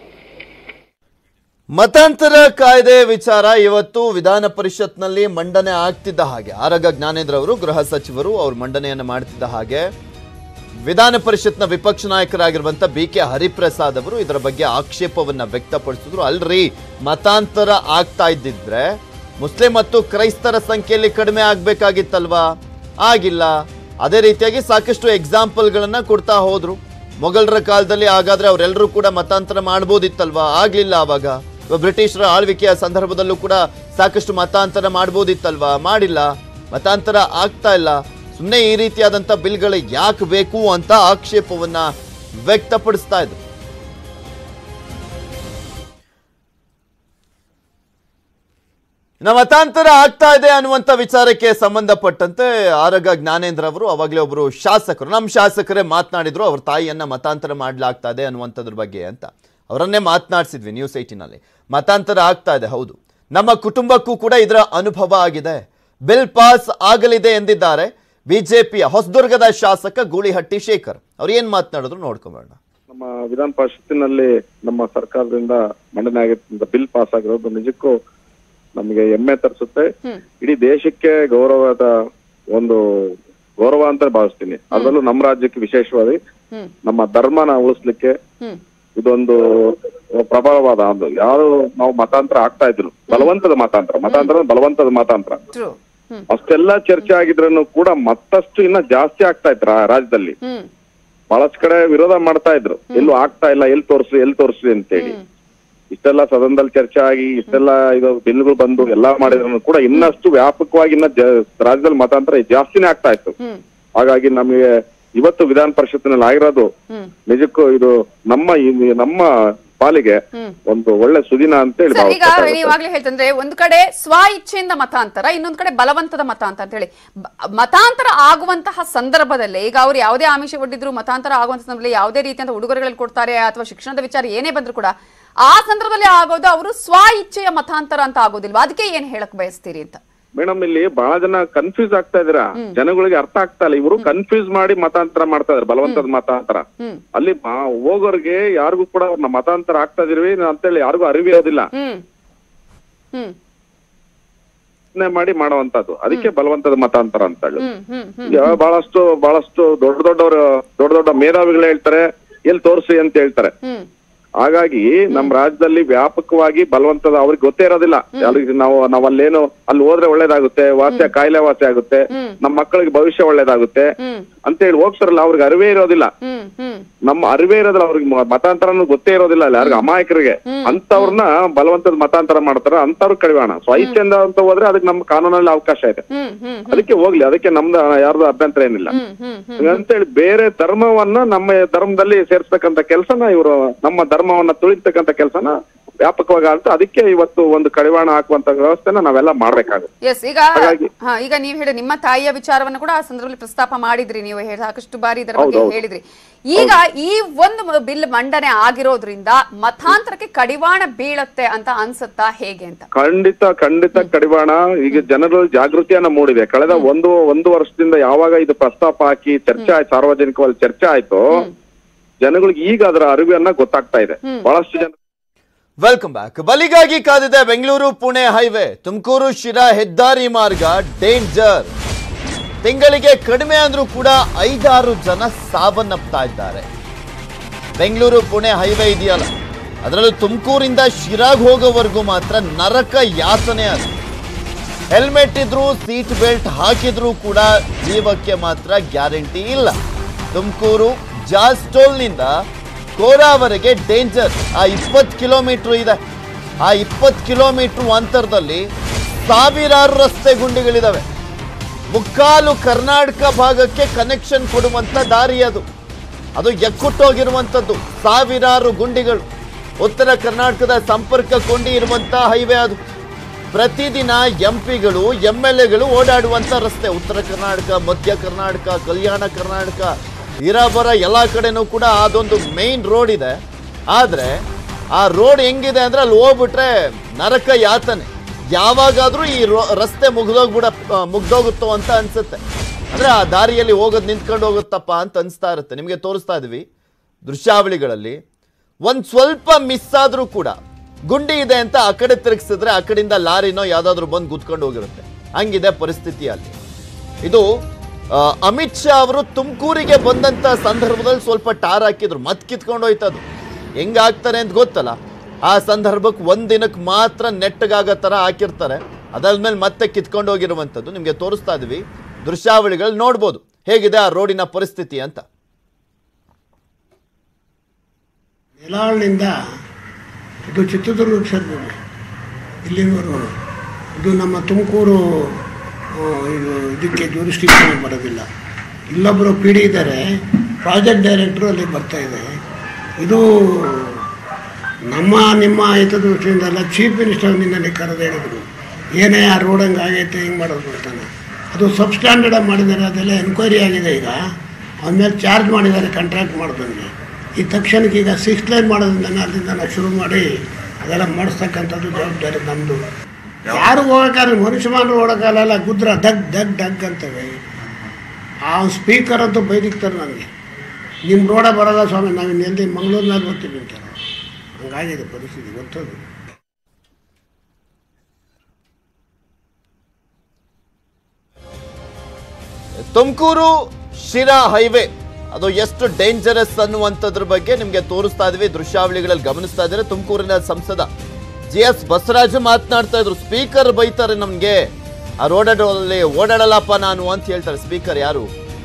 ಮತಾಂತರ ಕಾಯ್ದೆ ವಿಚಾರ ಇವತ್ತು ವಿಧಾನ ಪರಿಷತ್ನಲ್ಲಿ ಮಂಡನೆ ಆಗ್ತಿದ್ದ ಹಾಗೆ ಆರಗ ಜ್ಞಾನೇಂದ್ರ ಅವರು ಗೃಹ ಸಚಿವರು ಅವರು ಮಂಡನೆಯನ್ನು ಮಾಡ್ತಿದ್ದ ಹಾಗೆ ವಿಧಾನ ಪರಿಷತ್ನ ವಿಪಕ್ಷ ನಾಯಕರಾಗಿರುವಂತ ಬಿ ಕೆ ಹರಿಪ್ರಸಾದ್ ಅವರು ಇದರ ಬಗ್ಗೆ ಆಕ್ಷೇಪವನ್ನ ವ್ಯಕ್ತಪಡಿಸಿದ್ರು ಅಲ್ರಿ ಮತಾಂತರ ಆಗ್ತಾ ಇದ್ದಿದ್ರೆ ಮುಸ್ಲಿಂ ಮತ್ತು ಕ್ರೈಸ್ತರ ಸಂಖ್ಯೆಯಲ್ಲಿ ಕಡಿಮೆ ಆಗ್ಬೇಕಾಗಿತ್ತಲ್ವಾ ಆಗಿಲ್ಲ ಅದೇ ರೀತಿಯಾಗಿ ಸಾಕಷ್ಟು ಎಕ್ಸಾಂಪಲ್ಗಳನ್ನ ಕೊಡ್ತಾ ಹೋದ್ರು ಮೊಘಲರ ಕಾಲದಲ್ಲಿ ಹಾಗಾದ್ರೆ ಅವರೆಲ್ಲರೂ ಕೂಡ ಮತಾಂತರ ಮಾಡ್ಬೋದಿತ್ತಲ್ವಾ ಆಗ್ಲಿಲ್ಲ ಅವಾಗ ಇವಾಗ ಬ್ರಿಟಿಷರ ಆಳ್ವಿಕೆಯ ಸಂದರ್ಭದಲ್ಲೂ ಕೂಡ ಸಾಕಷ್ಟು ಮತಾಂತರ ಮಾಡ್ಬೋದಿತ್ತಲ್ವಾ ಮಾಡಿಲ್ಲ ಮತಾಂತರ ಆಗ್ತಾ ಇಲ್ಲ ಸುಮ್ಮನೆ ಈ ರೀತಿಯಾದಂಥ ಬಿಲ್ಗಳು ಯಾಕೆ ಬೇಕು ಅಂತ ಆಕ್ಷೇಪವನ್ನ ವ್ಯಕ್ತಪಡಿಸ್ತಾ ಇದ್ರು ಇನ್ನು ಮತಾಂತರ ಆಗ್ತಾ ಇದೆ ಅನ್ನುವಂಥ ವಿಚಾರಕ್ಕೆ ಸಂಬಂಧಪಟ್ಟಂತೆ ಆರಗ ಜ್ಞಾನೇಂದ್ರ ಅವರು ಅವಾಗಲೇ ಒಬ್ಬರು ಶಾಸಕರು ನಮ್ಮ ಶಾಸಕರೇ ಮಾತನಾಡಿದ್ರು ಅವ್ರ ತಾಯಿಯನ್ನ ಮತಾಂತರ ಮಾಡ್ಲಾಗ್ತಾ ಇದೆ ಅನ್ನುವಂಥದ್ರ ಬಗ್ಗೆ ಅಂತ ಅವರನ್ನೇ ಮಾತನಾಡಿಸಿದ್ವಿ ನ್ಯೂಸ್ ಏಟಿನಲ್ಲಿ ಮತಾಂತರ ಆಗ್ತಾ ಇದೆ ಹೌದು ನಮ್ಮ ಕುಟುಂಬಕ್ಕೂ ಕೂಡ ಇದರ ಅನುಭವ ಆಗಿದೆ ಬಿಲ್ ಪಾಸ್ ಆಗಲಿದೆ ಎಂದಿದ್ದಾರೆ ಬಿಜೆಪಿಯ ಹೊಸದುರ್ಗದ ಶಾಸಕ ಗೂಳಿಹಟ್ಟಿ ಶೇಖರ್ ಅವ್ರು ಏನ್ ಮಾತನಾಡಿದ್ರು ನೋಡ್ಕೊಂಬೋಣ ನಮ್ಮ ವಿಧಾನ ಪರಿಷತ್ತಿನಲ್ಲಿ ನಮ್ಮ ಸರ್ಕಾರದಿಂದ ಮಂಡನೆ ಆಗಿರ್ತಕ್ಕಂಥ ಬಿಲ್ ಪಾಸ್ ಆಗಿರೋದು ನಿಜಕ್ಕೂ ನಮಗೆ ಹೆಮ್ಮೆ ತರಿಸುತ್ತೆ ಇಡೀ ದೇಶಕ್ಕೆ ಗೌರವದ ಒಂದು ಗೌರವ ಅಂತ ಭಾವಿಸ್ತೀನಿ ಅದರಲ್ಲೂ ನಮ್ಮ ರಾಜ್ಯಕ್ಕೆ ವಿಶೇಷವಾಗಿ ನಮ್ಮ ಧರ್ಮನ ಉಳಿಸ್ಲಿಕ್ಕೆ ಇದೊಂದು ಪ್ರಬಲವಾದ ಒಂದು ಯಾರು ನಾವು ಮತಾಂತರ ಆಗ್ತಾ ಇದ್ರು ಬಲವಂತದ ಮತಾಂತರ ಮತಾಂತರ ಬಲವಂತದ ಮತಾಂತರ ಟ್ರೂ ಅಷ್ಟೆಲ್ಲ ಚರ್ಚೆ ಆಗಿದ್ರೂ ಕೂಡ ಮತ್ತಷ್ಟು ಇನ್ನ ಜಾಸ್ತಿ ಆಗ್ತಾ ಇತ್ತು ರಾ- ರಾಜ್ಯದಲ್ಲಿ ಹ್ಮ್ ಬಹಳಷ್ಟು ಕಡೆ ವಿರೋಧ ಮಾಡ್ತಾ ಇದ್ರು ಎಲ್ಲೂ ಆಗ್ತಾ ಇಲ್ಲ ಎಲ್ಲಿ ತೋರ್ಸ್ರಿ ಎಲ್ಲಿ ತೋರ್ಸ್ರಿ ಅಂತೇಳಿ ಇಷ್ಟೆಲ್ಲ ಸದನದಲ್ಲಿ ಚರ್ಚೆ ಆಗಿ ಇಷ್ಟೆಲ್ಲ ಇದು ಬಿಲ್ಗಳು ಬಂದು ಎಲ್ಲಾ ಮಾಡಿದ್ರು ಕೂಡ ಇನ್ನಷ್ಟು ವ್ಯಾಪಕವಾಗಿ ಇನ್ನ ಜ- ರಾಜ್ಯದಲ್ಲಿ ಮತಾಂತರ ಜಾಸ್ತಿನೇ ಆಗ್ತಾ ಇತ್ತು ಹ್ಮ್ ಹಾಗಾಗಿ ನಮಗೆ ಇವತ್ತು ವಿಧಾನ ಪರಿಷತ್ತಿನಲ್ಲಿ ಆಗಿರೋದು ಹ್ಮ್ ನಿಜಕ್ಕೂ ಇದು ನಮ್ಮ ಈ- ನಮ್ಮ ಪಾಲಿಗೆ ಹ್ಮ್. ಒಂದು ಒಳ್ಳೆ ಸುದಿನ ಅಂತೇಳಿ ಸರ್ ಈಗ ಭಾವಿಸ್ಬೇಕಾಗುತ್ತೆ. ನೀವಾಗ್ಲೇ ಹೇಳ್ತಂದ್ರೆ ಒಂದ್ ಕಡೆ ಸ್ವ ಇಚ್ಛೆಯಿಂದ ಮತಾಂತರ ಇನ್ನೊಂದ್ ಕಡೆ ಬಲವಂತದ ಮತಾಂತರ ಅಂತ ಹೇಳಿ ಬ- ಮತಾಂತರ ಆಗುವಂತಹ ಸಂದರ್ಭದಲ್ಲಿ ಈಗ ಅವ್ರು ಯಾವುದೇ ಆಮಿಷ ಒಡ್ಡಿದ್ರು ಮತಾಂತರ ಆಗುವಂತ ಸಂದರ್ಭದಲ್ಲಿ ಯಾವುದೇ ರೀತಿಯ ಉಡುಗೊರೆಗಳು ಕೊಡ್ತಾರೆ ಅಥವಾ ಶಿಕ್ಷಣದ ವಿಚಾರ ಏನೇ ಬಂದ್ರು ಕೂಡ ಆ ಸಂದರ್ಭದಲ್ಲಿ ಆಗೋದು ಅವರು ಸ್ವ ಇಚ್ಛೆಯ ಮತಾಂತರ ಅಂತ ಆಗೋದಿಲ್ವಾ ಅದಕ್ಕೆ ಏನ್ ಹೇಳಕ್ ಬಯಸ್ತೀರಿ ಅಂತ ಮೇಡಮ್ ಇಲ್ಲಿ ಬಹಳ ಜನ ಕನ್ಫ್ಯೂಸ್ ಆಗ್ತಾ ಇದ್ದೀರಾ ಜನಗಳಿಗೆ ಅರ್ಥ ಆಗ್ತಾ ಇಲ್ಲ ಇವರು ಕನ್ಫ್ಯೂಸ್ ಮಾಡಿ ಮತಾಂತರ ಮಾಡ್ತಾ ಇದಾರೆ ಬಲವಂತದ ಮತಾಂತರ ಹ್ಮ್ ಅಲ್ಲಿ ಮಾ- ಹೋಗೋರ್ಗೆ ಯಾರಿಗೂ ಕೂಡ ಅವ್ರನ್ನ ಮತಾಂತರ ಆಗ್ತಾ ಇದೀವಿ ಅಂತೇಳಿ ಯಾರಿಗೂ ಅರಿವಿರೋದಿಲ್ಲ ಹ್ಮ್ ಹ್ಮ್ ಯೋಚ್ನೆ ಮಾಡಿ ಮಾಡುವಂತದ್ದು ಅದಕ್ಕೆ ಬಲವಂತದ ಮತಾಂತರ ಅಂತ ಹೇಳಿ ಹ್ಮ್ ಹ್ಮ್ ಹ್ಮ್ ಈಗ ಬಹಳಷ್ಟು ಬಹಳಷ್ಟು ದೊಡ್ಡ ದೊಡ್ಡವರು ದೊಡ್ಡ ದೊಡ್ಡ ಮೇಧಾವಿಗಳು ಹೇಳ್ತಾರೆ ಎಲ್ಲಿ ತೋರಿಸಿ ಅಂತ ಹೇಳ್ತಾರೆ ಹ್ಮ್ ಹಾಗಾಗಿ ನಮ್ ರಾಜ್ಯದಲ್ಲಿ ವ್ಯಾಪಕವಾಗಿ ಬಲವಂತದ ಅವ್ರಿಗೆ ಗೊತ್ತೇ ಇರೋದಿಲ್ಲ ಯಾರಿಗೆ ನಾವು ನಾವ್ ಅಲ್ಲೇನು ಅಲ್ಲಿ ಹೋದ್ರೆ ಒಳ್ಳೇದಾಗುತ್ತೆ ವಾಸ್ಯ ಕಾಯಿಲೆ ವಾಸ್ಯ ಆಗುತ್ತೆ ಹ್ಮ್. ನಮ್ಮ ಮಕ್ಕಳಿಗೆ ಭವಿಷ್ಯ ಒಳ್ಳೇದಾಗುತ್ತೆ ಹ್ಮ್ ಅಂತ ಹೇಳಿ ಹೋಗ್ತಾರಲ್ಲ ಅವ್ರಿಗೆ ಅರಿವೇ ಇರೋದಿಲ್ಲ ಹ್ಮ್ ಹ್ಮ್ ನಮ್ಮ ಅರಿವೇ ಇರೋದಿಲ್ಲ ಅವ್ರಿಗೆ ಮ- ಮತಾಂತರನು ಗೊತ್ತೇ ಇರೋದಿಲ್ಲ ಅಲ್ಲಿ ಯಾರಿಗ ಅಮಾಯಕರಿಗೆ ಅಂತವ್ರನ್ನ ಬಲವಂತದ ಮತಾಂತರ ಮಾಡ್ತಾರ ಅಂತವ್ರು ಕಡಿವಾಣ ಸ್ವಇಚ್ಛೆಯಿಂದ ಅಂತ ಹೋದ್ರೆ ಅದಕ್ಕೆ ನಮ್ಮ ಕಾನೂನಲ್ಲಿ ಅವಕಾಶ ಇದೆ ಹ್ಮ್ ಹ್ಮ್ ಅದಕ್ಕೆ ಹೋಗ್ಲಿ ಅದಕ್ಕೆ ನಮ್ದು ಯಾರ್ದು ಅಭ್ಯಂತರ ಏನಿಲ್ಲ ಹ್ಮ್ ಹ್ಮ್ ಹ್ಮ್ ಅಂತೇಳಿ ಬೇರೆ ಧರ್ಮವನ್ನ ನಮ್ಮ ಧರ್ಮದಲ್ಲಿ ಸೇರ್ಸ್ತಕ್ಕಂಥ ಕೆಲಸನ ಇವರು ನಮ್ಮ ಧರ್ಮವನ್ನ ತುಳಿತಕ್ಕಂಥ ಕೆಲಸನ ವ್ಯಾಪಕವಾಗಿ ಆಗುತ್ತೆ ಅದಕ್ಕೆ ಇವತ್ತು ಒಂದು ಕಡಿವಾಣ ಹಾಕುವಂತ ವ್ಯವಸ್ಥೆನ ನಾವೆಲ್ಲ ಮಾಡ್ಬೇಕಾಗುತ್ತೆ ಎಸ್ ಈಗ ಹಾಗಾಗಿ- ಹಾ ಈಗ ನೀವು ಹೇಳಿ ನಿಮ್ಮ ತಾಯಿಯ ವಿಚಾರವನ್ನು ಕೂಡ ಆ ಸಂದರ್ಭದಲ್ಲಿ ಪ್ರಸ್ತಾಪ ಮಾಡಿದ್ರಿ ನೀವು ಹೇಳಿ ಸಾಕಷ್ಟು ಬಾರಿ ಇದರ ಬಗ್ಗೆ ಹೌದು, ಹೌದು. ಹೇಳಿದ್ರಿ ಈಗ ಈ ಒಂದು ಬಿಲ್ ಮಂಡನೆ ಆಗಿರೋದ್ರಿಂದ ಮತಾಂತರಕ್ಕೆ ಕಡಿವಾಣ ಬೀಳತ್ತೆ ಅಂತ ಅನ್ಸುತ್ತಾ ಹೇಗೆ ಅಂತ ಖಂಡಿತ ಖಂಡಿತ ಕಡಿವಾಣ ಈಗ ಜನರು ಜಾಗೃತಿಯನ್ನ ಮೂಡಿದೆ ಕಳೆದ ಒಂದು ಒಂದು ವರ್ಷದಿಂದ ಯಾವಾಗ ಇದು ಪ್ರಸ್ತಾಪ ಹಾಕಿ ಚರ್ಚೆ ಆಯ್ತು ಸಾರ್ವಜನಿಕವಾಗಿ ಚರ್ಚೆ ಆಯ್ತು ಜನಗಳಿಗೆ ಈಗ ಅದರ ಅರಿವನ್ನ ಗೊತ್ತಾಗ್ತಾ ಇದೆ ಬಹಳಷ್ಟು ಜನ ವೆಲ್ಕಮ್ ಬ್ಯಾಕ್ ಬಲಿಗಾಗಿ ಕಾದಿದೆ ಬೆಂಗಳೂರು ಪುಣೆ ಹೈವೇ ತುಮಕೂರು ಶಿರಾ ಹೆದ್ದಾರಿ ಮಾರ್ಗ ಡೇಂಜರ್ ತಿಂಗಳಿಗೆ ಕಡಿಮೆ ಅಂದ್ರೂ ಕೂಡ ಐದಾರು ಜನ ಸಾವನ್ನಪ್ತಾ ಇದ್ದಾರೆ ಬೆಂಗಳೂರು ಪುಣೆ ಹೈವೇ ಇದೆಯಲ್ಲ ಅದರಲ್ಲೂ ತುಮಕೂರಿಂದ ಶಿರಾಗ್ ಹೋಗೋವರೆಗೂ ಮಾತ್ರ ನರಕ ಯಾತನೆ ಅದು ಹೆಲ್ಮೆಟ್ ಇದ್ರು ಸೀಟ್ ಬೆಲ್ಟ್ ಹಾಕಿದ್ರೂ ಕೂಡ ಜೀವಕ್ಕೆ ಮಾತ್ರ ಗ್ಯಾರಂಟಿ ಇಲ್ಲ ತುಮಕೂರು ಜಾಸ್ಟೋಲ್ನಿಂದ ಕೋರಾವರೆಗೆ ಡೇಂಜರ್ ಆ ಇಪ್ಪತ್ತು ಕಿಲೋಮೀಟರ್ ಇದೆ ಆ ಇಪ್ಪತ್ತು ಕಿಲೋಮೀಟರ್ ಅಂತರದಲ್ಲಿ ಸಾವಿರಾರು ರಸ್ತೆ ಗುಂಡಿಗಳಿದಾವೆ ಮುಕ್ಕಾಲು ಕರ್ನಾಟಕ ಭಾಗಕ್ಕೆ ಕನೆಕ್ಷನ್ ಕೊಡುವಂತ ದಾರಿ ಅದು ಅದು ಎಕ್ಕುಟ್ಟೋಗಿರುವಂಥದ್ದು ಸಾವಿರಾರು ಗುಂಡಿಗಳು ಉತ್ತರ ಕರ್ನಾಟಕದ ಸಂಪರ್ಕ ಕೊಂಡಿ ಇರುವಂತ ಹೈವೇ ಅದು ಪ್ರತಿದಿನ ಎಂ ಪಿಗಳು ಎಂ ಎಲ್ ಎಗಳು ಓಡಾಡುವಂತ ರಸ್ತೆ ಉತ್ತರ ಕರ್ನಾಟಕ ಮಧ್ಯ ಕರ್ನಾಟಕ ಕಲ್ಯಾಣ ಕರ್ನಾಟಕ ಇರಾಬರ ಎಲ್ಲ ಕಡೆನೂ ಕೂಡ ಅದೊಂದು ಮೇನ್ ರೋಡ್ ಇದೆ ಆದ್ರೆ ಆ ರೋಡ್ ಹೆಂಗಿದೆ ಅಂದ್ರೆ ಅಲ್ಲಿ ಹೋಗ್ಬಿಟ್ರೆ ನರಕ ಯಾತನೆ ಯಾವಾಗಾದ್ರೂ ಈ ರೋ- ರಸ್ತೆ ಮುಗ್ದೋಗ್ಬಿಡ ಆ, ಮುಗ್ದೋಗುತ್ತೋ ಅಂತ ಅನ್ಸುತ್ತೆ ಅಂದ್ರೆ ಆ ದಾರಿಯಲ್ಲಿ ಹೋಗೋದು ನಿಂತ್ಕೊಂಡು ಹೋಗುತ್ತಪ್ಪ ಅಂತ ಅನಿಸ್ತಾ ಇರುತ್ತೆ ನಿಮಗೆ ತೋರಿಸ್ತಾ ಇದೀವಿ ದೃಶ್ಯಾವಳಿಗಳಲ್ಲಿ ಒಂದ್ ಸ್ವಲ್ಪ ಮಿಸ್ ಆದ್ರೂ ಕೂಡ ಗುಂಡಿ ಇದೆ ಅಂತ ಆ ಕಡೆ ತಿರುಗಿಸಿದ್ರೆ ಆ ಕಡೆಯಿಂದ ಲಾರಿನೋ ಯಾವ್ದಾದ್ರು ಬಂದು ಗುದ್ಕೊಂಡು ಹೋಗಿರುತ್ತೆ ಹಂಗಿದೆ ಪರಿಸ್ಥಿತಿ ಅಲ್ಲಿ ಇದು ಆ, ಅಮಿತ್ ಶಾ ಅವರು ತುಮಕೂರಿಗೆ ಬಂದಂತ ಸಂದರ್ಭದಲ್ಲಿ ಸ್ವಲ್ಪ ಟಾರ್ ಹಾಕಿದ್ರು ಮತ್ ಕಿತ್ಕೊಂಡು ಹೋಯ್ತದು ಹೆಂಗಾಗ್ತಾರೆ ಅಂತ ಗೊತ್ತಲ್ಲ ಆ ಸಂದರ್ಭಕ್ಕೆ ಒಂದ್ ದಿನಕ್ಕೆ ಮಾತ್ರ ನೆಟ್ಟಗಾಗೋ ತರ ಹಾಕಿರ್ತಾರೆ ಅದಾದ್ಮೇಲೆ ಮತ್ತೆ ಕಿತ್ಕೊಂಡು ಹೋಗಿರುವಂಥದ್ದು ನಿಮಗೆ ತೋರಿಸ್ತಾ ಇದೀವಿ ದೃಶ್ಯಾವಳಿಗಳು ನೋಡ್ಬೋದು ಹೇಗಿದೆ ಆ ರೋಡಿನ ಪರಿಸ್ಥಿತಿ ಅಂತ ಯಲಾಳ್ನಿಂದ ಇದು ಚಿತ್ರದುರ್ಗಕ್ಕೆ ಸೇರ್ಬೋದು ಇಲ್ಲಿವರೆಗೂ ಇದು ನಮ್ಮ ತುಮಕೂರು ಆ, ಇದು ಇದಕ್ಕೆ ಜೂರಿಸ್ಟಿಕ್ಷನ್ ಬರೋದಿಲ್ಲ ಇಲ್ಲೊಬ್ಬರು ಪಿ ಡಿ ಇದ್ದಾರೆ ಪ್ರಾಜೆಕ್ಟ್ ಡೈರೆಕ್ಟ್ರು ಅಲ್ಲಿ ಬರ್ತಾ ಇದೆ ಇದು ನಮ್ಮ ನಿಮ್ಮ ಹಿತದೃಷ್ಟಿಯಿಂದಲ್ಲ ಚೀಫ್ ಮಿನಿಸ್ಟರ್ ನಿನ್ನಲ್ಲಿ ಕರೆದು ಹೇಳಿದ್ರು ಏನೇ ಆ ರೋಡ್ ಹಂಗೆ ಆಗೈತೆ ಹಿಂಗೆ ಮಾಡೋದು ಅಂತಾನೆ ಅದು ಸಬ್ ಸ್ಟ್ಯಾಂಡರ್ಡ್ ಮಾಡಿದ್ದಾರೆ ಅದೆಲ್ಲ ಎನ್ಕ್ವೈರಿ ಆಗಿದೆ ಈಗ ಅವನ ಮೇಲೆ ಚಾರ್ಜ್ ಮಾಡಿದ್ದಾರೆ ಕಾಂಟ್ರಾಕ್ಟ್ ಮಾಡ್ದಂಗೆ ಈ ತಕ್ಷಣಕ್ಕೆ ಈಗ ಸಿಕ್ಸ್ ಲೈನ್ ಮಾಡೋದ್ರಿಂದ ಅಲ್ಲಿಂದ ನಾವು ಶುರು ಮಾಡಿ ಅದೆಲ್ಲ ಮಾಡಿಸ್ತಕ್ಕಂಥದ್ದು ಜವಾಬ್ದಾರಿ ನಮ್ಮದು ಯಾರು ಹೋಗೋಕ್ಕಾಗಲ್ಲ ಮನುಷ್ಯಮಾನರು ಓಡೋಕ್ಕಾಗಲ್ಲ ಗುದ್ರ ಡಗ್ ಡಗ್ ಡಗ್ ಅಂತವೆ ಆ ಸ್ಪೀಕರ್ ಅಂತೂ ಬೈದಿಕ್ತಾರೆ ನನಗೆ ನಿಮ್ಮ ರೋಡ ಬರೋಲ್ಲ ಸ್ವಾಮಿ ನಾವು ಇನ್ನೆಲ್ಲಿ ಮಂಗಳೂರಿನಲ್ಲಿ ಬರ್ತೀವಿ ಅಂತಾರೆ ಹಂಗಾಗಿದೆ ಪರಿಸ್ಥಿತಿ ಗೊತ್ತದು ತುಮಕೂರು ಶಿರಾ ಹೈವೇ ಅದು ಎಷ್ಟು ಡೇಂಜರಸ್ ಅನ್ನುವಂಥದ್ರ ಬಗ್ಗೆ ನಿಮಗೆ ತೋರಿಸ್ತಾ ಇದೀವಿ ದೃಶ್ಯಾವಳಿಗಳಲ್ಲಿ ಗಮನಿಸ್ತಾ ಇದ್ದಾರೆ ತುಮಕೂರಿನ ಸಂಸದ ಜಿ ಎಸ್ ಬಸವರಾಜ್ ಮಾತನಾಡ್ತಾ ಇದ್ರು ಸ್ಪೀಕರ್ ಬೈತಾರೆ ನಮ್ಗೆ ಆ ರೋಡಲ್ಲಿ ಓಡಾಡಲ್ಲಪ್ಪ ನಾನು ಅಂತ ಹೇಳ್ತಾರೆ ಸ್ಪೀಕರ್ ಯಾರು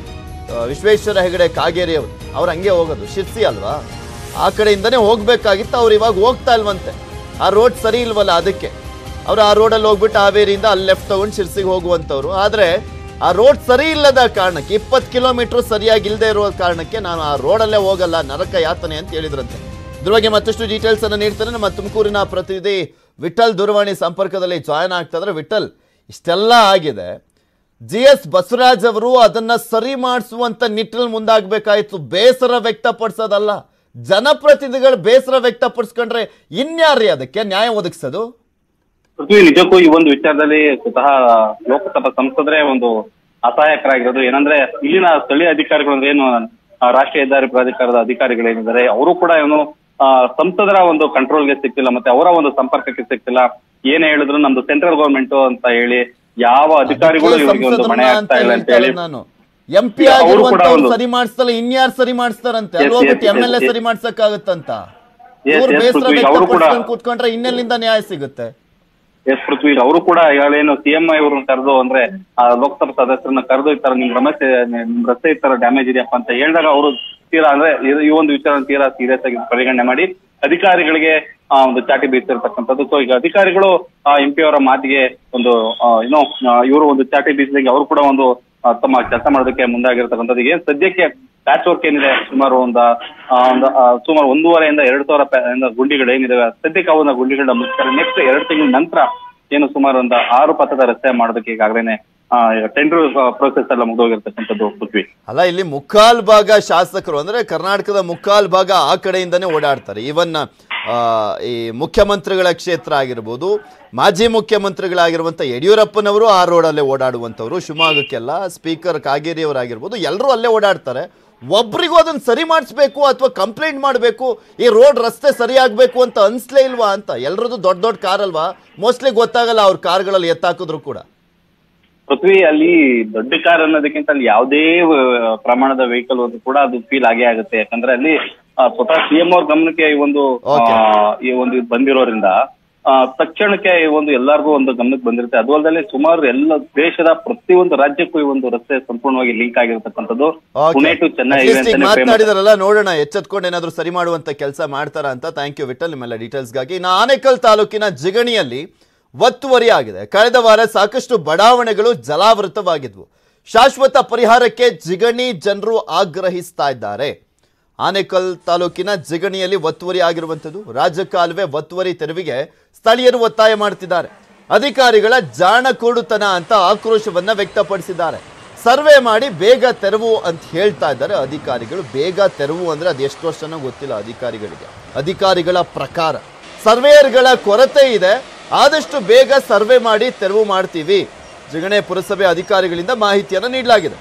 ಆ, ವಿಶ್ವೇಶ್ವರ ಹೆಗಡೆ ಕಾಗೇರಿ ಅವರು ಅವ್ರು ಹಂಗೆ ಹೋಗೋದು ಶಿರ್ಸಿ ಅಲ್ವಾ ಆ ಕಡೆಯಿಂದನೇ ಹೋಗ್ಬೇಕಾಗಿತ್ತು ಅವ್ರು ಇವಾಗ ಹೋಗ್ತಾ ಇಲ್ವಂತೆ ಆ ರೋಡ್ ಸರಿ ಇಲ್ವಲ್ಲ ಅದಕ್ಕೆ ಅವ್ರು ಆ ರೋಡಲ್ಲಿ ಹೋಗ್ಬಿಟ್ಟು ಹಾವೇರಿಯಿಂದ ಅಲ್ಲಿ ಲೆಫ್ಟ್ ತಗೊಂಡು ಶಿರ್ಸಿಗೆ ಹೋಗುವಂಥವ್ರು ಆದರೆ ಆ ರೋಡ್ ಸರಿ ಇಲ್ಲದ ಕಾರಣಕ್ಕೆ ಇಪ್ಪತ್ತು ಕಿಲೋಮೀಟರ್ ಸರಿಯಾಗಿ ಇಲ್ಲದೆ ಇರೋ ಕಾರಣಕ್ಕೆ ನಾನು ಆ ರೋಡಲ್ಲೇ ಹೋಗಲ್ಲ ನರಕ ಯಾತನೆ ಅಂತ ಹೇಳಿದ್ರಂತೆ ಇದ್ರ ಬಗ್ಗೆ ಮತ್ತಷ್ಟು ಡೀಟೇಲ್ಸ್ ಅನ್ನು ನೀಡ್ತಾರೆ ನಮ್ಮ ತುಮಕೂರಿನ ಪ್ರತಿನಿಧಿ ವಿಠಲ್ ದೂರವಾಣಿ ಸಂಪರ್ಕದಲ್ಲಿ ಜಾಯ್ನ್ ಆಗ್ತಾ ಇದ್ರೆ ವಿಠಲ್ ಇಷ್ಟೆಲ್ಲ ಆಗಿದೆ ಜಿ ಎಸ್ ಬಸವರಾಜ್ ಅವರು ಅದನ್ನ ಸರಿ ಮಾಡಿಸುವಂತ ನಿಟ್ಟಿನಲ್ಲಿ ಮುಂದಾಗಬೇಕಾಯ್ತು ಬೇಸರ ವ್ಯಕ್ತಪಡಿಸೋದಲ್ಲ ಜನಪ್ರತಿನಿಧಿಗಳು ಬೇಸರ ವ್ಯಕ್ತಪಡಿಸ್ಕೊಂಡ್ರೆ ಇನ್ಯಾರ್ರಿ ಅದಕ್ಕೆ ನ್ಯಾಯ ಒದಗಿಸೋದು ಪೃಥ್ವಿ ನಿಜಕ್ಕೂ ಈ ಒಂದು ವಿಚಾರದಲ್ಲಿ ಸ್ವತಃ ಲೋಕಸಭಾ ಸಂಸದರೇ ಒಂದು ಅಸಹಾಯಕರಾಗಿರೋದು ಏನಂದ್ರೆ ಇಲ್ಲಿನ ಸ್ಥಳೀಯ ಅಧಿಕಾರಿಗಳು ಅಂದ್ರೆ ಏನು ಆ, ರಾಷ್ಟ್ರೀಯ ಹೆದ್ದಾರಿ ಪ್ರಾಧಿಕಾರದ ಅಧಿಕಾರಿಗಳೇನಿದ್ದಾರೆ ಅವರು ಕೂಡ ಏನು ಆ, ಸಂಸದರ ಒಂದು ಕಂಟ್ರೋಲ್ಗೆ ಸಿಕ್ತಿಲ್ಲ ಮತ್ತೆ ಅವರ ಒಂದು ಸಂಪರ್ಕಕ್ಕೆ ಸಿಕ್ತಿಲ್ಲ ಏನೇ ಹೇಳಿದ್ರು ನಮ್ದು ಸೆಂಟ್ರಲ್ ಗವರ್ಮೆಂಟ್ ಅಂತ ಹೇಳಿ ಯಾವ ಅಧಿಕಾರಿಗಳು ಇವರಿಗೆ ಒಂದು ಮನೆ ಆಗ್ತಾ ಇಲ್ಲ ಅಂತ ಹೇಳಿ ನಾನು ಎಂ ಪಿ ಅವರು ಕೂಡ ಆಗಿರುವಂತವ್ರು ಒಂದು- ಸರಿ ಮಾಡಿಸ್ತಲ್ಲ ಇನ್ಯಾರು ಸರಿ ಮಾಡಿಸ್ತಾರಂತೆ ಅಲ್ಲಿ Yes, ಹೋಗ್ಬಿಟ್ಟು yes, M L A yes, ಸರಿ ಮಾಡ್ಸಕ್ಕಾಗತ್ತಂತ Yes, ಇವ್ರು yes, ಬೇಸರ ಪೃಥ್ವಿ, ಅವರು ಕೂಡ- ವ್ಯಕ್ತಪಡಿಸ್ಕೊಂಡು ಕೂತ್ಕೊಂಡ್ರೆ ಇನ್ನೆಲ್ಲಿಂದ ನ್ಯಾಯ ಸಿಗುತ್ತೆ ಎಸ್ ಪೃಥ್ವಿ ಅವರು ಕೂಡ ಈಗಾಗಲೇನು ಸಿಎಂ ಇವ್ರನ್ನ ಕರೆದು ಅಂದ್ರೆ ಆ ಲೋಕಸಭಾ ಸದಸ್ಯರನ್ನ ಕರೆದು ಈ ತರ ನಿಮ್ ರಮೇಶ್ ನಿಮ್ ರಸ್ತೆ ಈ ತರ ಡ್ಯಾಮೇಜ್ ಇದೆಯಪ್ಪ ಅಂತ ಹೇಳಿದಾಗ ಅವರು ತೀರಾ ಅಂದ್ರೆ ಇದು- ಈ ಒಂದು ವಿಚಾರ ತೀರಾ ಸೀರಿಯಸ್ ಆಗಿ ಪರಿಗಣನೆ ಮಾಡಿ ಅಧಿಕಾರಿಗಳಿಗೆ ಆ ಒಂದು ಚಾಟಿ ಬೀಸಿರ್ತಕ್ಕಂಥದ್ದು ಸೊ ಈಗ ಅಧಿಕಾರಿಗಳು ಆ ಎಂ ಪಿ ಅವರ ಮಾತಿಗೆ ಒಂದು ಆ, ಏನೋ ಇವರು ಒಂದು ಚಾಟಿ ಬೀಸಿದಂಗೆ ಅವರು ಕೂಡ ಒಂದು ಆ, ತಮ್ಮ ಕೆಲಸ ಮಾಡೋದಕ್ಕೆ ಮುಂದಾಗಿರ್ತಕ್ಕಂಥದ್ದು ಏನ್ ಸದ್ಯಕ್ಕೆ ಪ್ಯಾಚ್ ವರ್ಕ್ ಏನಿದೆ ಸುಮಾರು ಒಂದು ಆ, ಒಂದು ಆ, ಸುಮಾರು ಒಂದೂವರೆಯಿಂದ ಎರಡು ಸಾವಿರ ಪ್ಯಾ- ಇಂದ ಗುಂಡಿಗಳು ಏನಿದಾವೆ ಸದ್ಯಕ್ಕೆ ಅವನ್ನ ಗುಂಡಿಗಳನ್ನ ಮುಗಿಸ್ತಾರೆ ನೆಕ್ಸ್ಟ್ ಎರಡು ತಿಂಗಳ ನಂತರ ಏನು ಸುಮಾರು ಒಂದು ಆರು ಪಥದ ರಸ್ತೆ ಮಾಡೋದಕ್ಕೆ ಈಗಾಗಲೇ ಟೆಂಡರ್ ಪ್ರೋಸೆಸ್ ಎಲ್ಲ ಮುಗಿದೋಗಿರ್ತಕ್ಕಂಥದ್ದು ಪೃಥ್ವಿ ಅಲ್ಲ ಇಲ್ಲಿ ಮುಕ್ಕಾಲ್ ಭಾಗ ಶಾಸಕರು ಅಂದ್ರೆ ಕರ್ನಾಟಕದ ಮುಕ್ಕಾಲ್ ಭಾಗ ಆ ಕಡೆಯಿಂದನೇ ಓಡಾಡ್ತಾರೆ ಇವನ್ ಈ ಮುಖ್ಯಮಂತ್ರಿಗಳ ಕ್ಷೇತ್ರ ಆಗಿರ್ಬೋದು ಮಾಜಿ ಮುಖ್ಯಮಂತ್ರಿಗಳಾಗಿರುವಂಥ ಯಡಿಯೂರಪ್ಪನವರು ಆ ರೋಡಲ್ಲೇ ಓಡಾಡುವಂಥವ್ರು ಶಿವಮೊಗ್ಗಕ್ಕೆಲ್ಲ ಸ್ಪೀಕರ್ ಕಾಗೇರಿ ಅವರಾಗಿರ್ಬೋದು ಎಲ್ಲರೂ ಅಲ್ಲೇ ಓಡಾಡ್ತಾರೆ ಒಬ್ರಿಗೂ ಅದನ್ನ ಸರಿ ಮಾಡಿಸ್ಬೇಕು ಅಥವಾ ಕಂಪ್ಲೇಂಟ್ ಮಾಡಬೇಕು ಈ ರೋಡ್ ರಸ್ತೆ ಸರಿ ಆಗ್ಬೇಕು ಅಂತ ಅನ್ಸ್ಲೇ ಇಲ್ವಾ ಅಂತ ಎಲ್ರದ್ದು ದೊಡ್ಡ ದೊಡ್ಡ ಕಾರ್ ಅಲ್ವಾ ಮೋಸ್ಟ್ಲಿ ಗೊತ್ತಾಗಲ್ಲ ಅವ್ರ ಕಾರ್ಗಳಲ್ಲಿ ಎತ್ತಾಕಿದ್ರು ಕೂಡ ಪೃಥ್ವಿ ಅಲ್ಲಿ ದೊಡ್ಡ ಕಾರ್ ಅನ್ನೋದಕ್ಕಿಂತ ಅಲ್ಲಿ ಯಾವುದೇ ಆ, ಪ್ರಮಾಣದ ವೆಹಿಕಲ್ ಹೋದ್ರು ಕೂಡ ಅದು ಫೀಲ್ ಆಗೇ ಆಗುತ್ತೆ ಯಾಕಂದ್ರೆ ಅಲ್ಲಿ ಆ, ಸ್ವತಃ ಸಿಎಂ ಅವ್ರ ಗಮನಕ್ಕೆ ಈ ಒಂದು ಆ, ಈ ಒಂದು ಇದು ಬಂದಿರೋದ್ರಿಂದ ಆ, ತಕ್ಷಣಕ್ಕೆ ಈ ಒಂದು ಎಲ್ಲರಿಗೂ ಒಂದು ಗಮನಕ್ಕೆ ಬಂದಿರುತ್ತೆ ಅದು ಅಲ್ಲದೆ ಸುಮಾರು ಎಲ್ಲ ದೇಶದ ಪ್ರತಿಯೊಂದು ರಾಜ್ಯಕ್ಕೂ ಈ ಒಂದು ರಸ್ತೆ ಸಂಪೂರ್ಣವಾಗಿ ಲಿಂಕ್ ಆಗಿರತಕ್ಕಂಥದ್ದು Pune to Chennai At highway least ಈಗ ಅಂತಾನೆ famous. ಮಾತನಾಡಿದಾರಲ್ಲ ನೋಡೋಣ ಎಚ್ಚೆತ್ಕೊಂಡು ಏನಾದ್ರು ಸರಿ ಮಾಡುವಂತ ಕೆಲಸ ಮಾಡ್ತಾರ ಅಂತ ಥ್ಯಾಂಕ್ ಯು ವಿಠಲ್ ನಿಮ್ಮೆಲ್ಲ ಡೀಟೇಲ್ಸ್ಗಾಗಿ ಇನ್ನು ಆನೇಕಲ್ ತಾಲೂಕಿನ ಜಿಗಣಿಯಲ್ಲಿ ಒತ್ತುವರಿ ಆಗಿದೆ ಕಳೆದ ವಾರ ಸಾಕಷ್ಟು ಬಡಾವಣೆಗಳು ಜಲಾವೃತವಾಗಿದ್ವು ಶಾಶ್ವತ ಪರಿಹಾರಕ್ಕೆ ಜಿಗಣಿ ಜನರು ಆಗ್ರಹಿಸ್ತಾ ಇದ್ದಾರೆ ಆನೇಕಲ್ ತಾಲೂಕಿನ ಜಿಗಣಿಯಲ್ಲಿ ಒತ್ತುವರಿ ಆಗಿರುವಂಥದ್ದು ರಾಜಕಾಲುವೆ ಒತ್ತುವರಿ ತೆರವಿಗೆ ಸ್ಥಳೀಯರು ಒತ್ತಾಯ ಮಾಡ್ತಿದ್ದಾರೆ ಅಧಿಕಾರಿಗಳ ಜಾಣಕೂಡುತನ ಅಂತ ಆಕ್ರೋಶವನ್ನ ವ್ಯಕ್ತಪಡಿಸಿದ್ದಾರೆ ಸರ್ವೆ ಮಾಡಿ ಬೇಗ ತೆರವು ಅಂತ ಹೇಳ್ತಾ ಇದ್ದಾರೆ ಅಧಿಕಾರಿಗಳು ಬೇಗ ತೆರವು ಅಂದ್ರೆ ಅದು ಎಷ್ಟು ವರ್ಷನೋ ಗೊತ್ತಿಲ್ಲ ಅಧಿಕಾರಿಗಳಿಗೆ ಅಧಿಕಾರಿಗಳ ಪ್ರಕಾರ ಸರ್ವೇಯರ್ಗಳ ಕೊರತೆ ಇದೆ ಆದಷ್ಟು ಬೇಗ ಸರ್ವೆ ಮಾಡಿ ತೆರವು ಮಾಡ್ತೀವಿ ಜಿಗಣೆ ಪುರಸಭೆ ಅಧಿಕಾರಿಗಳಿಂದ ಮಾಹಿತಿಯನ್ನು ನೀಡಲಾಗಿದೆ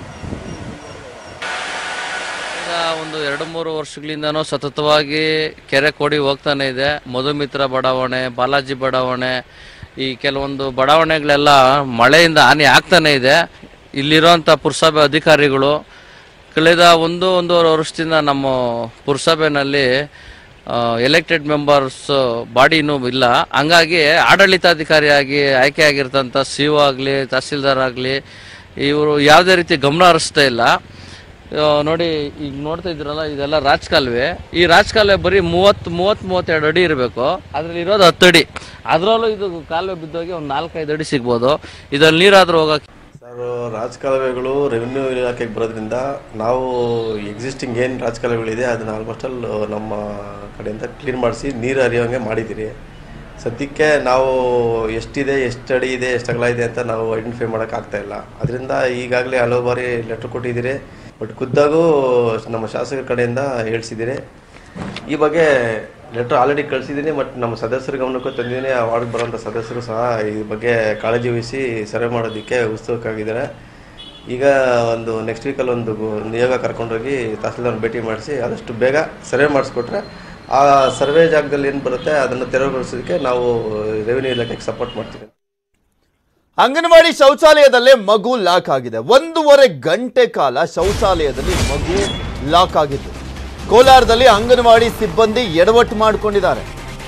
ಈಗ ಒಂದು ಎರಡು ಮೂರು ವರ್ಷಗಳಿಂದನೂ ಸತತವಾಗಿ ಕೆರೆ ಕೋಡಿ ಹೋಗ್ತಾನೆ ಇದೆ ಮಧುಮಿತ್ರ ಬಡಾವಣೆ ಬಾಲಾಜಿ ಬಡಾವಣೆ ಈ ಕೆಲವೊಂದು ಬಡಾವಣೆಗಳೆಲ್ಲ ಮಳೆಯಿಂದ ಹಾನಿ ಆಗ್ತಾನೆ ಇದೆ ಇಲ್ಲಿರುವಂಥ ಪುರಸಭೆ ಅಧಿಕಾರಿಗಳು ಕಳೆದ ಒಂದು ಒಂದೂವರೆ ವರ್ಷದಿಂದ ನಮ್ಮ ಪುರಸಭೆನಲ್ಲಿ ಎಲೆಕ್ಟೆಡ್ ಮೆಂಬರ್ಸ್ ಬಾಡಿನೂ ಇಲ್ಲ ಹಂಗಾಗಿ ಆಡಳಿತಾಧಿಕಾರಿಯಾಗಿ ಆಯ್ಕೆ ಆಗಿರ್ತಂಥ ಸಿ ಒ ಆಗಲಿ ತಹಸೀಲ್ದಾರ್ ಆಗಲಿ ಇವರು ಯಾವುದೇ ರೀತಿ ಗಮನ ಹರಿಸ್ತಾ ಇಲ್ಲ ಆ, ನೋಡಿ ಈಗ ನೋಡ್ತಾ ಇದ್ರಲ್ಲ ಇದೆಲ್ಲ ರಾಜಕಾಲುವೆ ಈ ರಾಜಕಾಲುವೆ ಬರೀ ಮೂವತ್ತು ಮೂವತ್ತು ಮೂವತ್ತೆರಡು ಅಡಿ ಇರಬೇಕು ಅದ್ರಲ್ಲಿ ಇರೋದು ಹತ್ತು ಅಡಿ ಅದರಲ್ಲೂ ಇದು ಕಾಲುವೆ ಬಿದ್ದೋಗಿ ಒಂದು ನಾಲ್ಕೈದು ಅಡಿ ಸಿಗ್ಬೋದು ಇದ್ರಲ್ಲಿ ನೀರಾದ್ರೂ ಹೋಗಕ್ಕೆ ಸರ್ ರಾಜಕಾಲುವೆಗಳು ರೆವಿನ್ಯೂ ಇಲಾಖೆಗೆ ಬರೋದ್ರಿಂದ ನಾವು ಎಕ್ಸಿಸ್ಟಿಂಗ್ ಏನು ರಾಜಕಾಲುವೆಗಳಿದೆ ಅದನ್ನ ಆಲ್ಮೋಸ್ಟ್ ಆಲ್ ನಮ್ಮ ಕಡೆಯಿಂದ ಕ್ಲೀನ್ ಮಾಡಿಸಿ ನೀರು ಹರಿಯೋಂಗೆ ಮಾಡಿದ್ದೀರಿ ಸದ್ಯಕ್ಕೆ ನಾವು ಎಷ್ಟಿದೆ ಎಷ್ಟು ಅಡಿ ಇದೆ ಎಷ್ಟು ಅಗಲ ಇದೆ ಅಂತ ನಾವು ಐಡೆಂಟಿಫೈ ಮಾಡೋಕ್ಕಾಗ್ತಾ ಇಲ್ಲ ಅದರಿಂದ ಈಗಾಗಲೇ ಹಲವು ಬಾರಿ ಲೆಟ್ರ್ ಕೊಟ್ಟಿದ್ದೀರಿ ಬಟ್ ಖುದ್ದಾಗೂ ನಮ್ಮ ಶಾಸಕರ ಕಡೆಯಿಂದ ಹೇಳ್ಸಿದ್ದೀರಿ ಈ ಬಗ್ಗೆ ಲೆಟ್ರ್ ಆಲ್ರೆಡಿ ಕಳಿಸಿದ್ದೀನಿ ಮತ್ತು ನಮ್ಮ ಸದಸ್ಯರ ಗಮನಕ್ಕೂ ತಂದಿದ್ದೀನಿ ಆ ವಾರ್ಡ್ಗೆ ಬರೋಂಥ ಸದಸ್ಯರು ಸಹ ಈ ಬಗ್ಗೆ ಕಾಳಜಿ ವಹಿಸಿ ಸರ್ವೆ ಮಾಡೋದಕ್ಕೆ ಉತ್ಸುಕವಾಗಿದ್ದಾರೆ ಈಗ ಒಂದು ನೆಕ್ಸ್ಟ್ ವೀಕಲ್ಲಿ ಒಂದು ಗು- ನಿಯೋಗ ಕರ್ಕೊಂಡೋಗಿ ತಹಸೀಲ್ದಾರ್ ಭೇಟಿ ಮಾಡಿಸಿ ಆದಷ್ಟು ಬೇಗ ಸರ್ವೆ ಮಾಡಿಸ್ಕೊಟ್ರೆ ಆ ಸರ್ವೆ ಜಾಗದಲ್ಲಿ ಏನು ಬರುತ್ತೆ ಅದನ್ನು ತೆರವುಗೊಳಿಸೋದಕ್ಕೆ ನಾವು ರೆವಿನ್ಯೂ ಇಲಾಖೆಗೆ ಸಪೋರ್ಟ್ ಮಾಡ್ತೀವಿ ಅಂಗನವಾಡಿ ಶೌಚಾಲಯದಲ್ಲೇ ಮಗು ಲಾಕ್ ಆಗಿದೆ ಒಂದೂವರೆ ಗಂಟೆ ಕಾಲ ಶೌಚಾಲಯದಲ್ಲಿ ಮಗು ಲಾಕ್ ಆಗಿದ್ದು ಕೋಲಾರದಲ್ಲಿ ಅಂಗನವಾಡಿ ಸಿಬ್ಬಂದಿ ಎಡವಟ್ಟು ಮಾಡಿಕೊಂಡಿದ್ದಾರೆ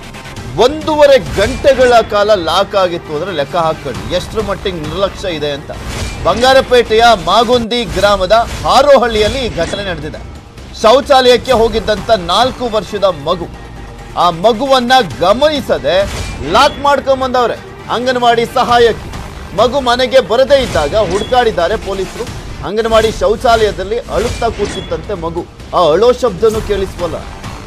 ಒಂದೂವರೆ ಗಂಟೆಗಳ ಕಾಲ ಲಾಕ್ ಆಗಿತ್ತು ಅಂದ್ರೆ ಲೆಕ್ಕ ಹಾಕೊಳ್ಳಿ ಎಷ್ಟರ ಮಟ್ಟಿಗೆ ನಿರ್ಲಕ್ಷ್ಯ ಇದೆ ಅಂತ ಬಂಗಾರಪೇಟೆಯ ಮಾಗುಂದಿ ಗ್ರಾಮದ ಹಾರೋಹಳ್ಳಿಯಲ್ಲಿ ಈ ಘಟನೆ ನಡೆದಿದೆ ಶೌಚಾಲಯಕ್ಕೆ ಹೋಗಿದ್ದಂತ ನಾಲ್ಕು ವರ್ಷದ ಮಗು ಆ ಮಗುವನ್ನ ಗಮನಿಸದೆ ಲಾಕ್ ಮಾಡ್ಕೊಂಬಂದವ್ರೆ ಅಂಗನವಾಡಿ ಸಹಾಯಕಿ ಮಗು ಮನೆಗೆ ಬರದೇ ಇದ್ದಾಗ ಹುಡುಕಾಡಿದ್ದಾರೆ ಪೊಲೀಸರು ಅಂಗನವಾಡಿ ಶೌಚಾಲಯದಲ್ಲಿ ಅಳುತ್ತಾ ಕೂತಿತ್ತಂತೆ ಮಗು ಆ ಅಳೋ ಶಬ್ದನೂ ಕೇಳಿಸ್ವಲ್ಲ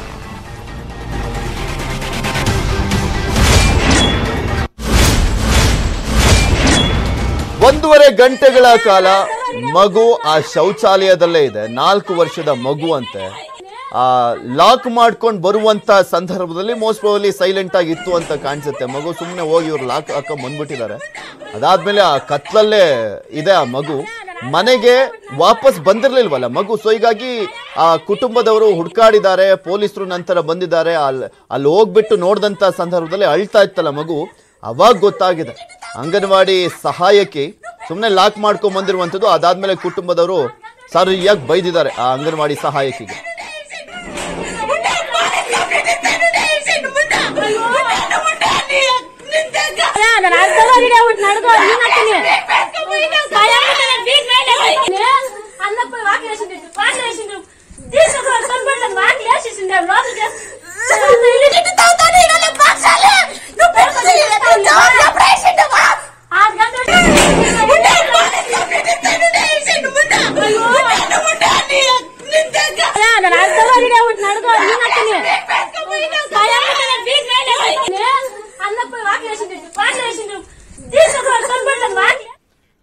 ಒಂದೂವರೆ ಗಂಟೆಗಳ ಕಾಲ ಮಗು ಆ ಶೌಚಾಲಯದಲ್ಲೇ ಇದೆ ನಾಲ್ಕು ವರ್ಷದ ಮಗು ಅಂತೆ ಆ ಲಾಕ್ ಮಾಡ್ಕೊಂಡು ಬರುವಂತ ಸಂದರ್ಭದಲ್ಲಿ ಮೋಸ್ಟ್ ಪ್ರಾಬಲಿ ಸೈಲೆಂಟ್ ಆಗಿ ಇತ್ತು ಅಂತ ಕಾಣಿಸುತ್ತೆ ಮಗು ಸುಮ್ಮನೆ ಹೋಗಿ ಇವ್ರು ಲಾಕ್ ಹಾಕೊಂಡ್ ಬಂದ್ಬಿಟ್ಟಿದ್ದಾರೆ ಅದಾದ್ಮೇಲೆ ಆ ಕತ್ಲಲ್ಲೇ ಇದೆ ಆ ಮಗು ಮನೆಗೆ ವಾಪಸ್ ಬಂದಿರ್ಲಿಲ್ವಲ್ಲ ಮಗು ಸೊ ಹೀಗಾಗಿ ಆ ಕುಟುಂಬದವರು ಹುಡ್ಕಾಡಿದ್ದಾರೆ ಪೊಲೀಸರು ನಂತರ ಬಂದಿದ್ದಾರೆ ಅಲ್ಲಿ ಅಲ್ಲಿ ಹೋಗ್ಬಿಟ್ಟು ನೋಡಿದಂತ ಸಂದರ್ಭದಲ್ಲಿ ಅಳ್ತಾ ಇತ್ತಲ್ಲ ಮಗು ಅವಾಗ ಗೊತ್ತಾಗಿದೆ ಅಂಗನವಾಡಿ ಸಹಾಯಕಿ ಸುಮ್ಮನೆ ಲಾಕ್ ಮಾಡ್ಕೊಂಡ್ ಬಂದಿರುವಂಥದ್ದು ಅದಾದ್ಮೇಲೆ ಕುಟುಂಬದವರು ಸರಿಯಾಗಿ ಬೈದಿದ್ದಾರೆ ಆ ಅಂಗನವಾಡಿ ಸಹಾಯಕಿಗೆ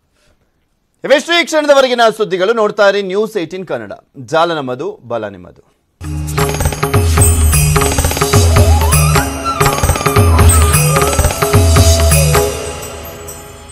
ಇವೆಷ್ಟು ಈ ಕ್ಷಣದವರೆಗಿನ ಸುದ್ದಿಗಳು ನೋಡ್ತಾ ಇರಿ ನ್ಯೂಸ್ ಏಟೀನ್ ಕನ್ನಡ ಜಾಲ ನಮ್ಮದು ಬಲ ನಿಮ್ಮದು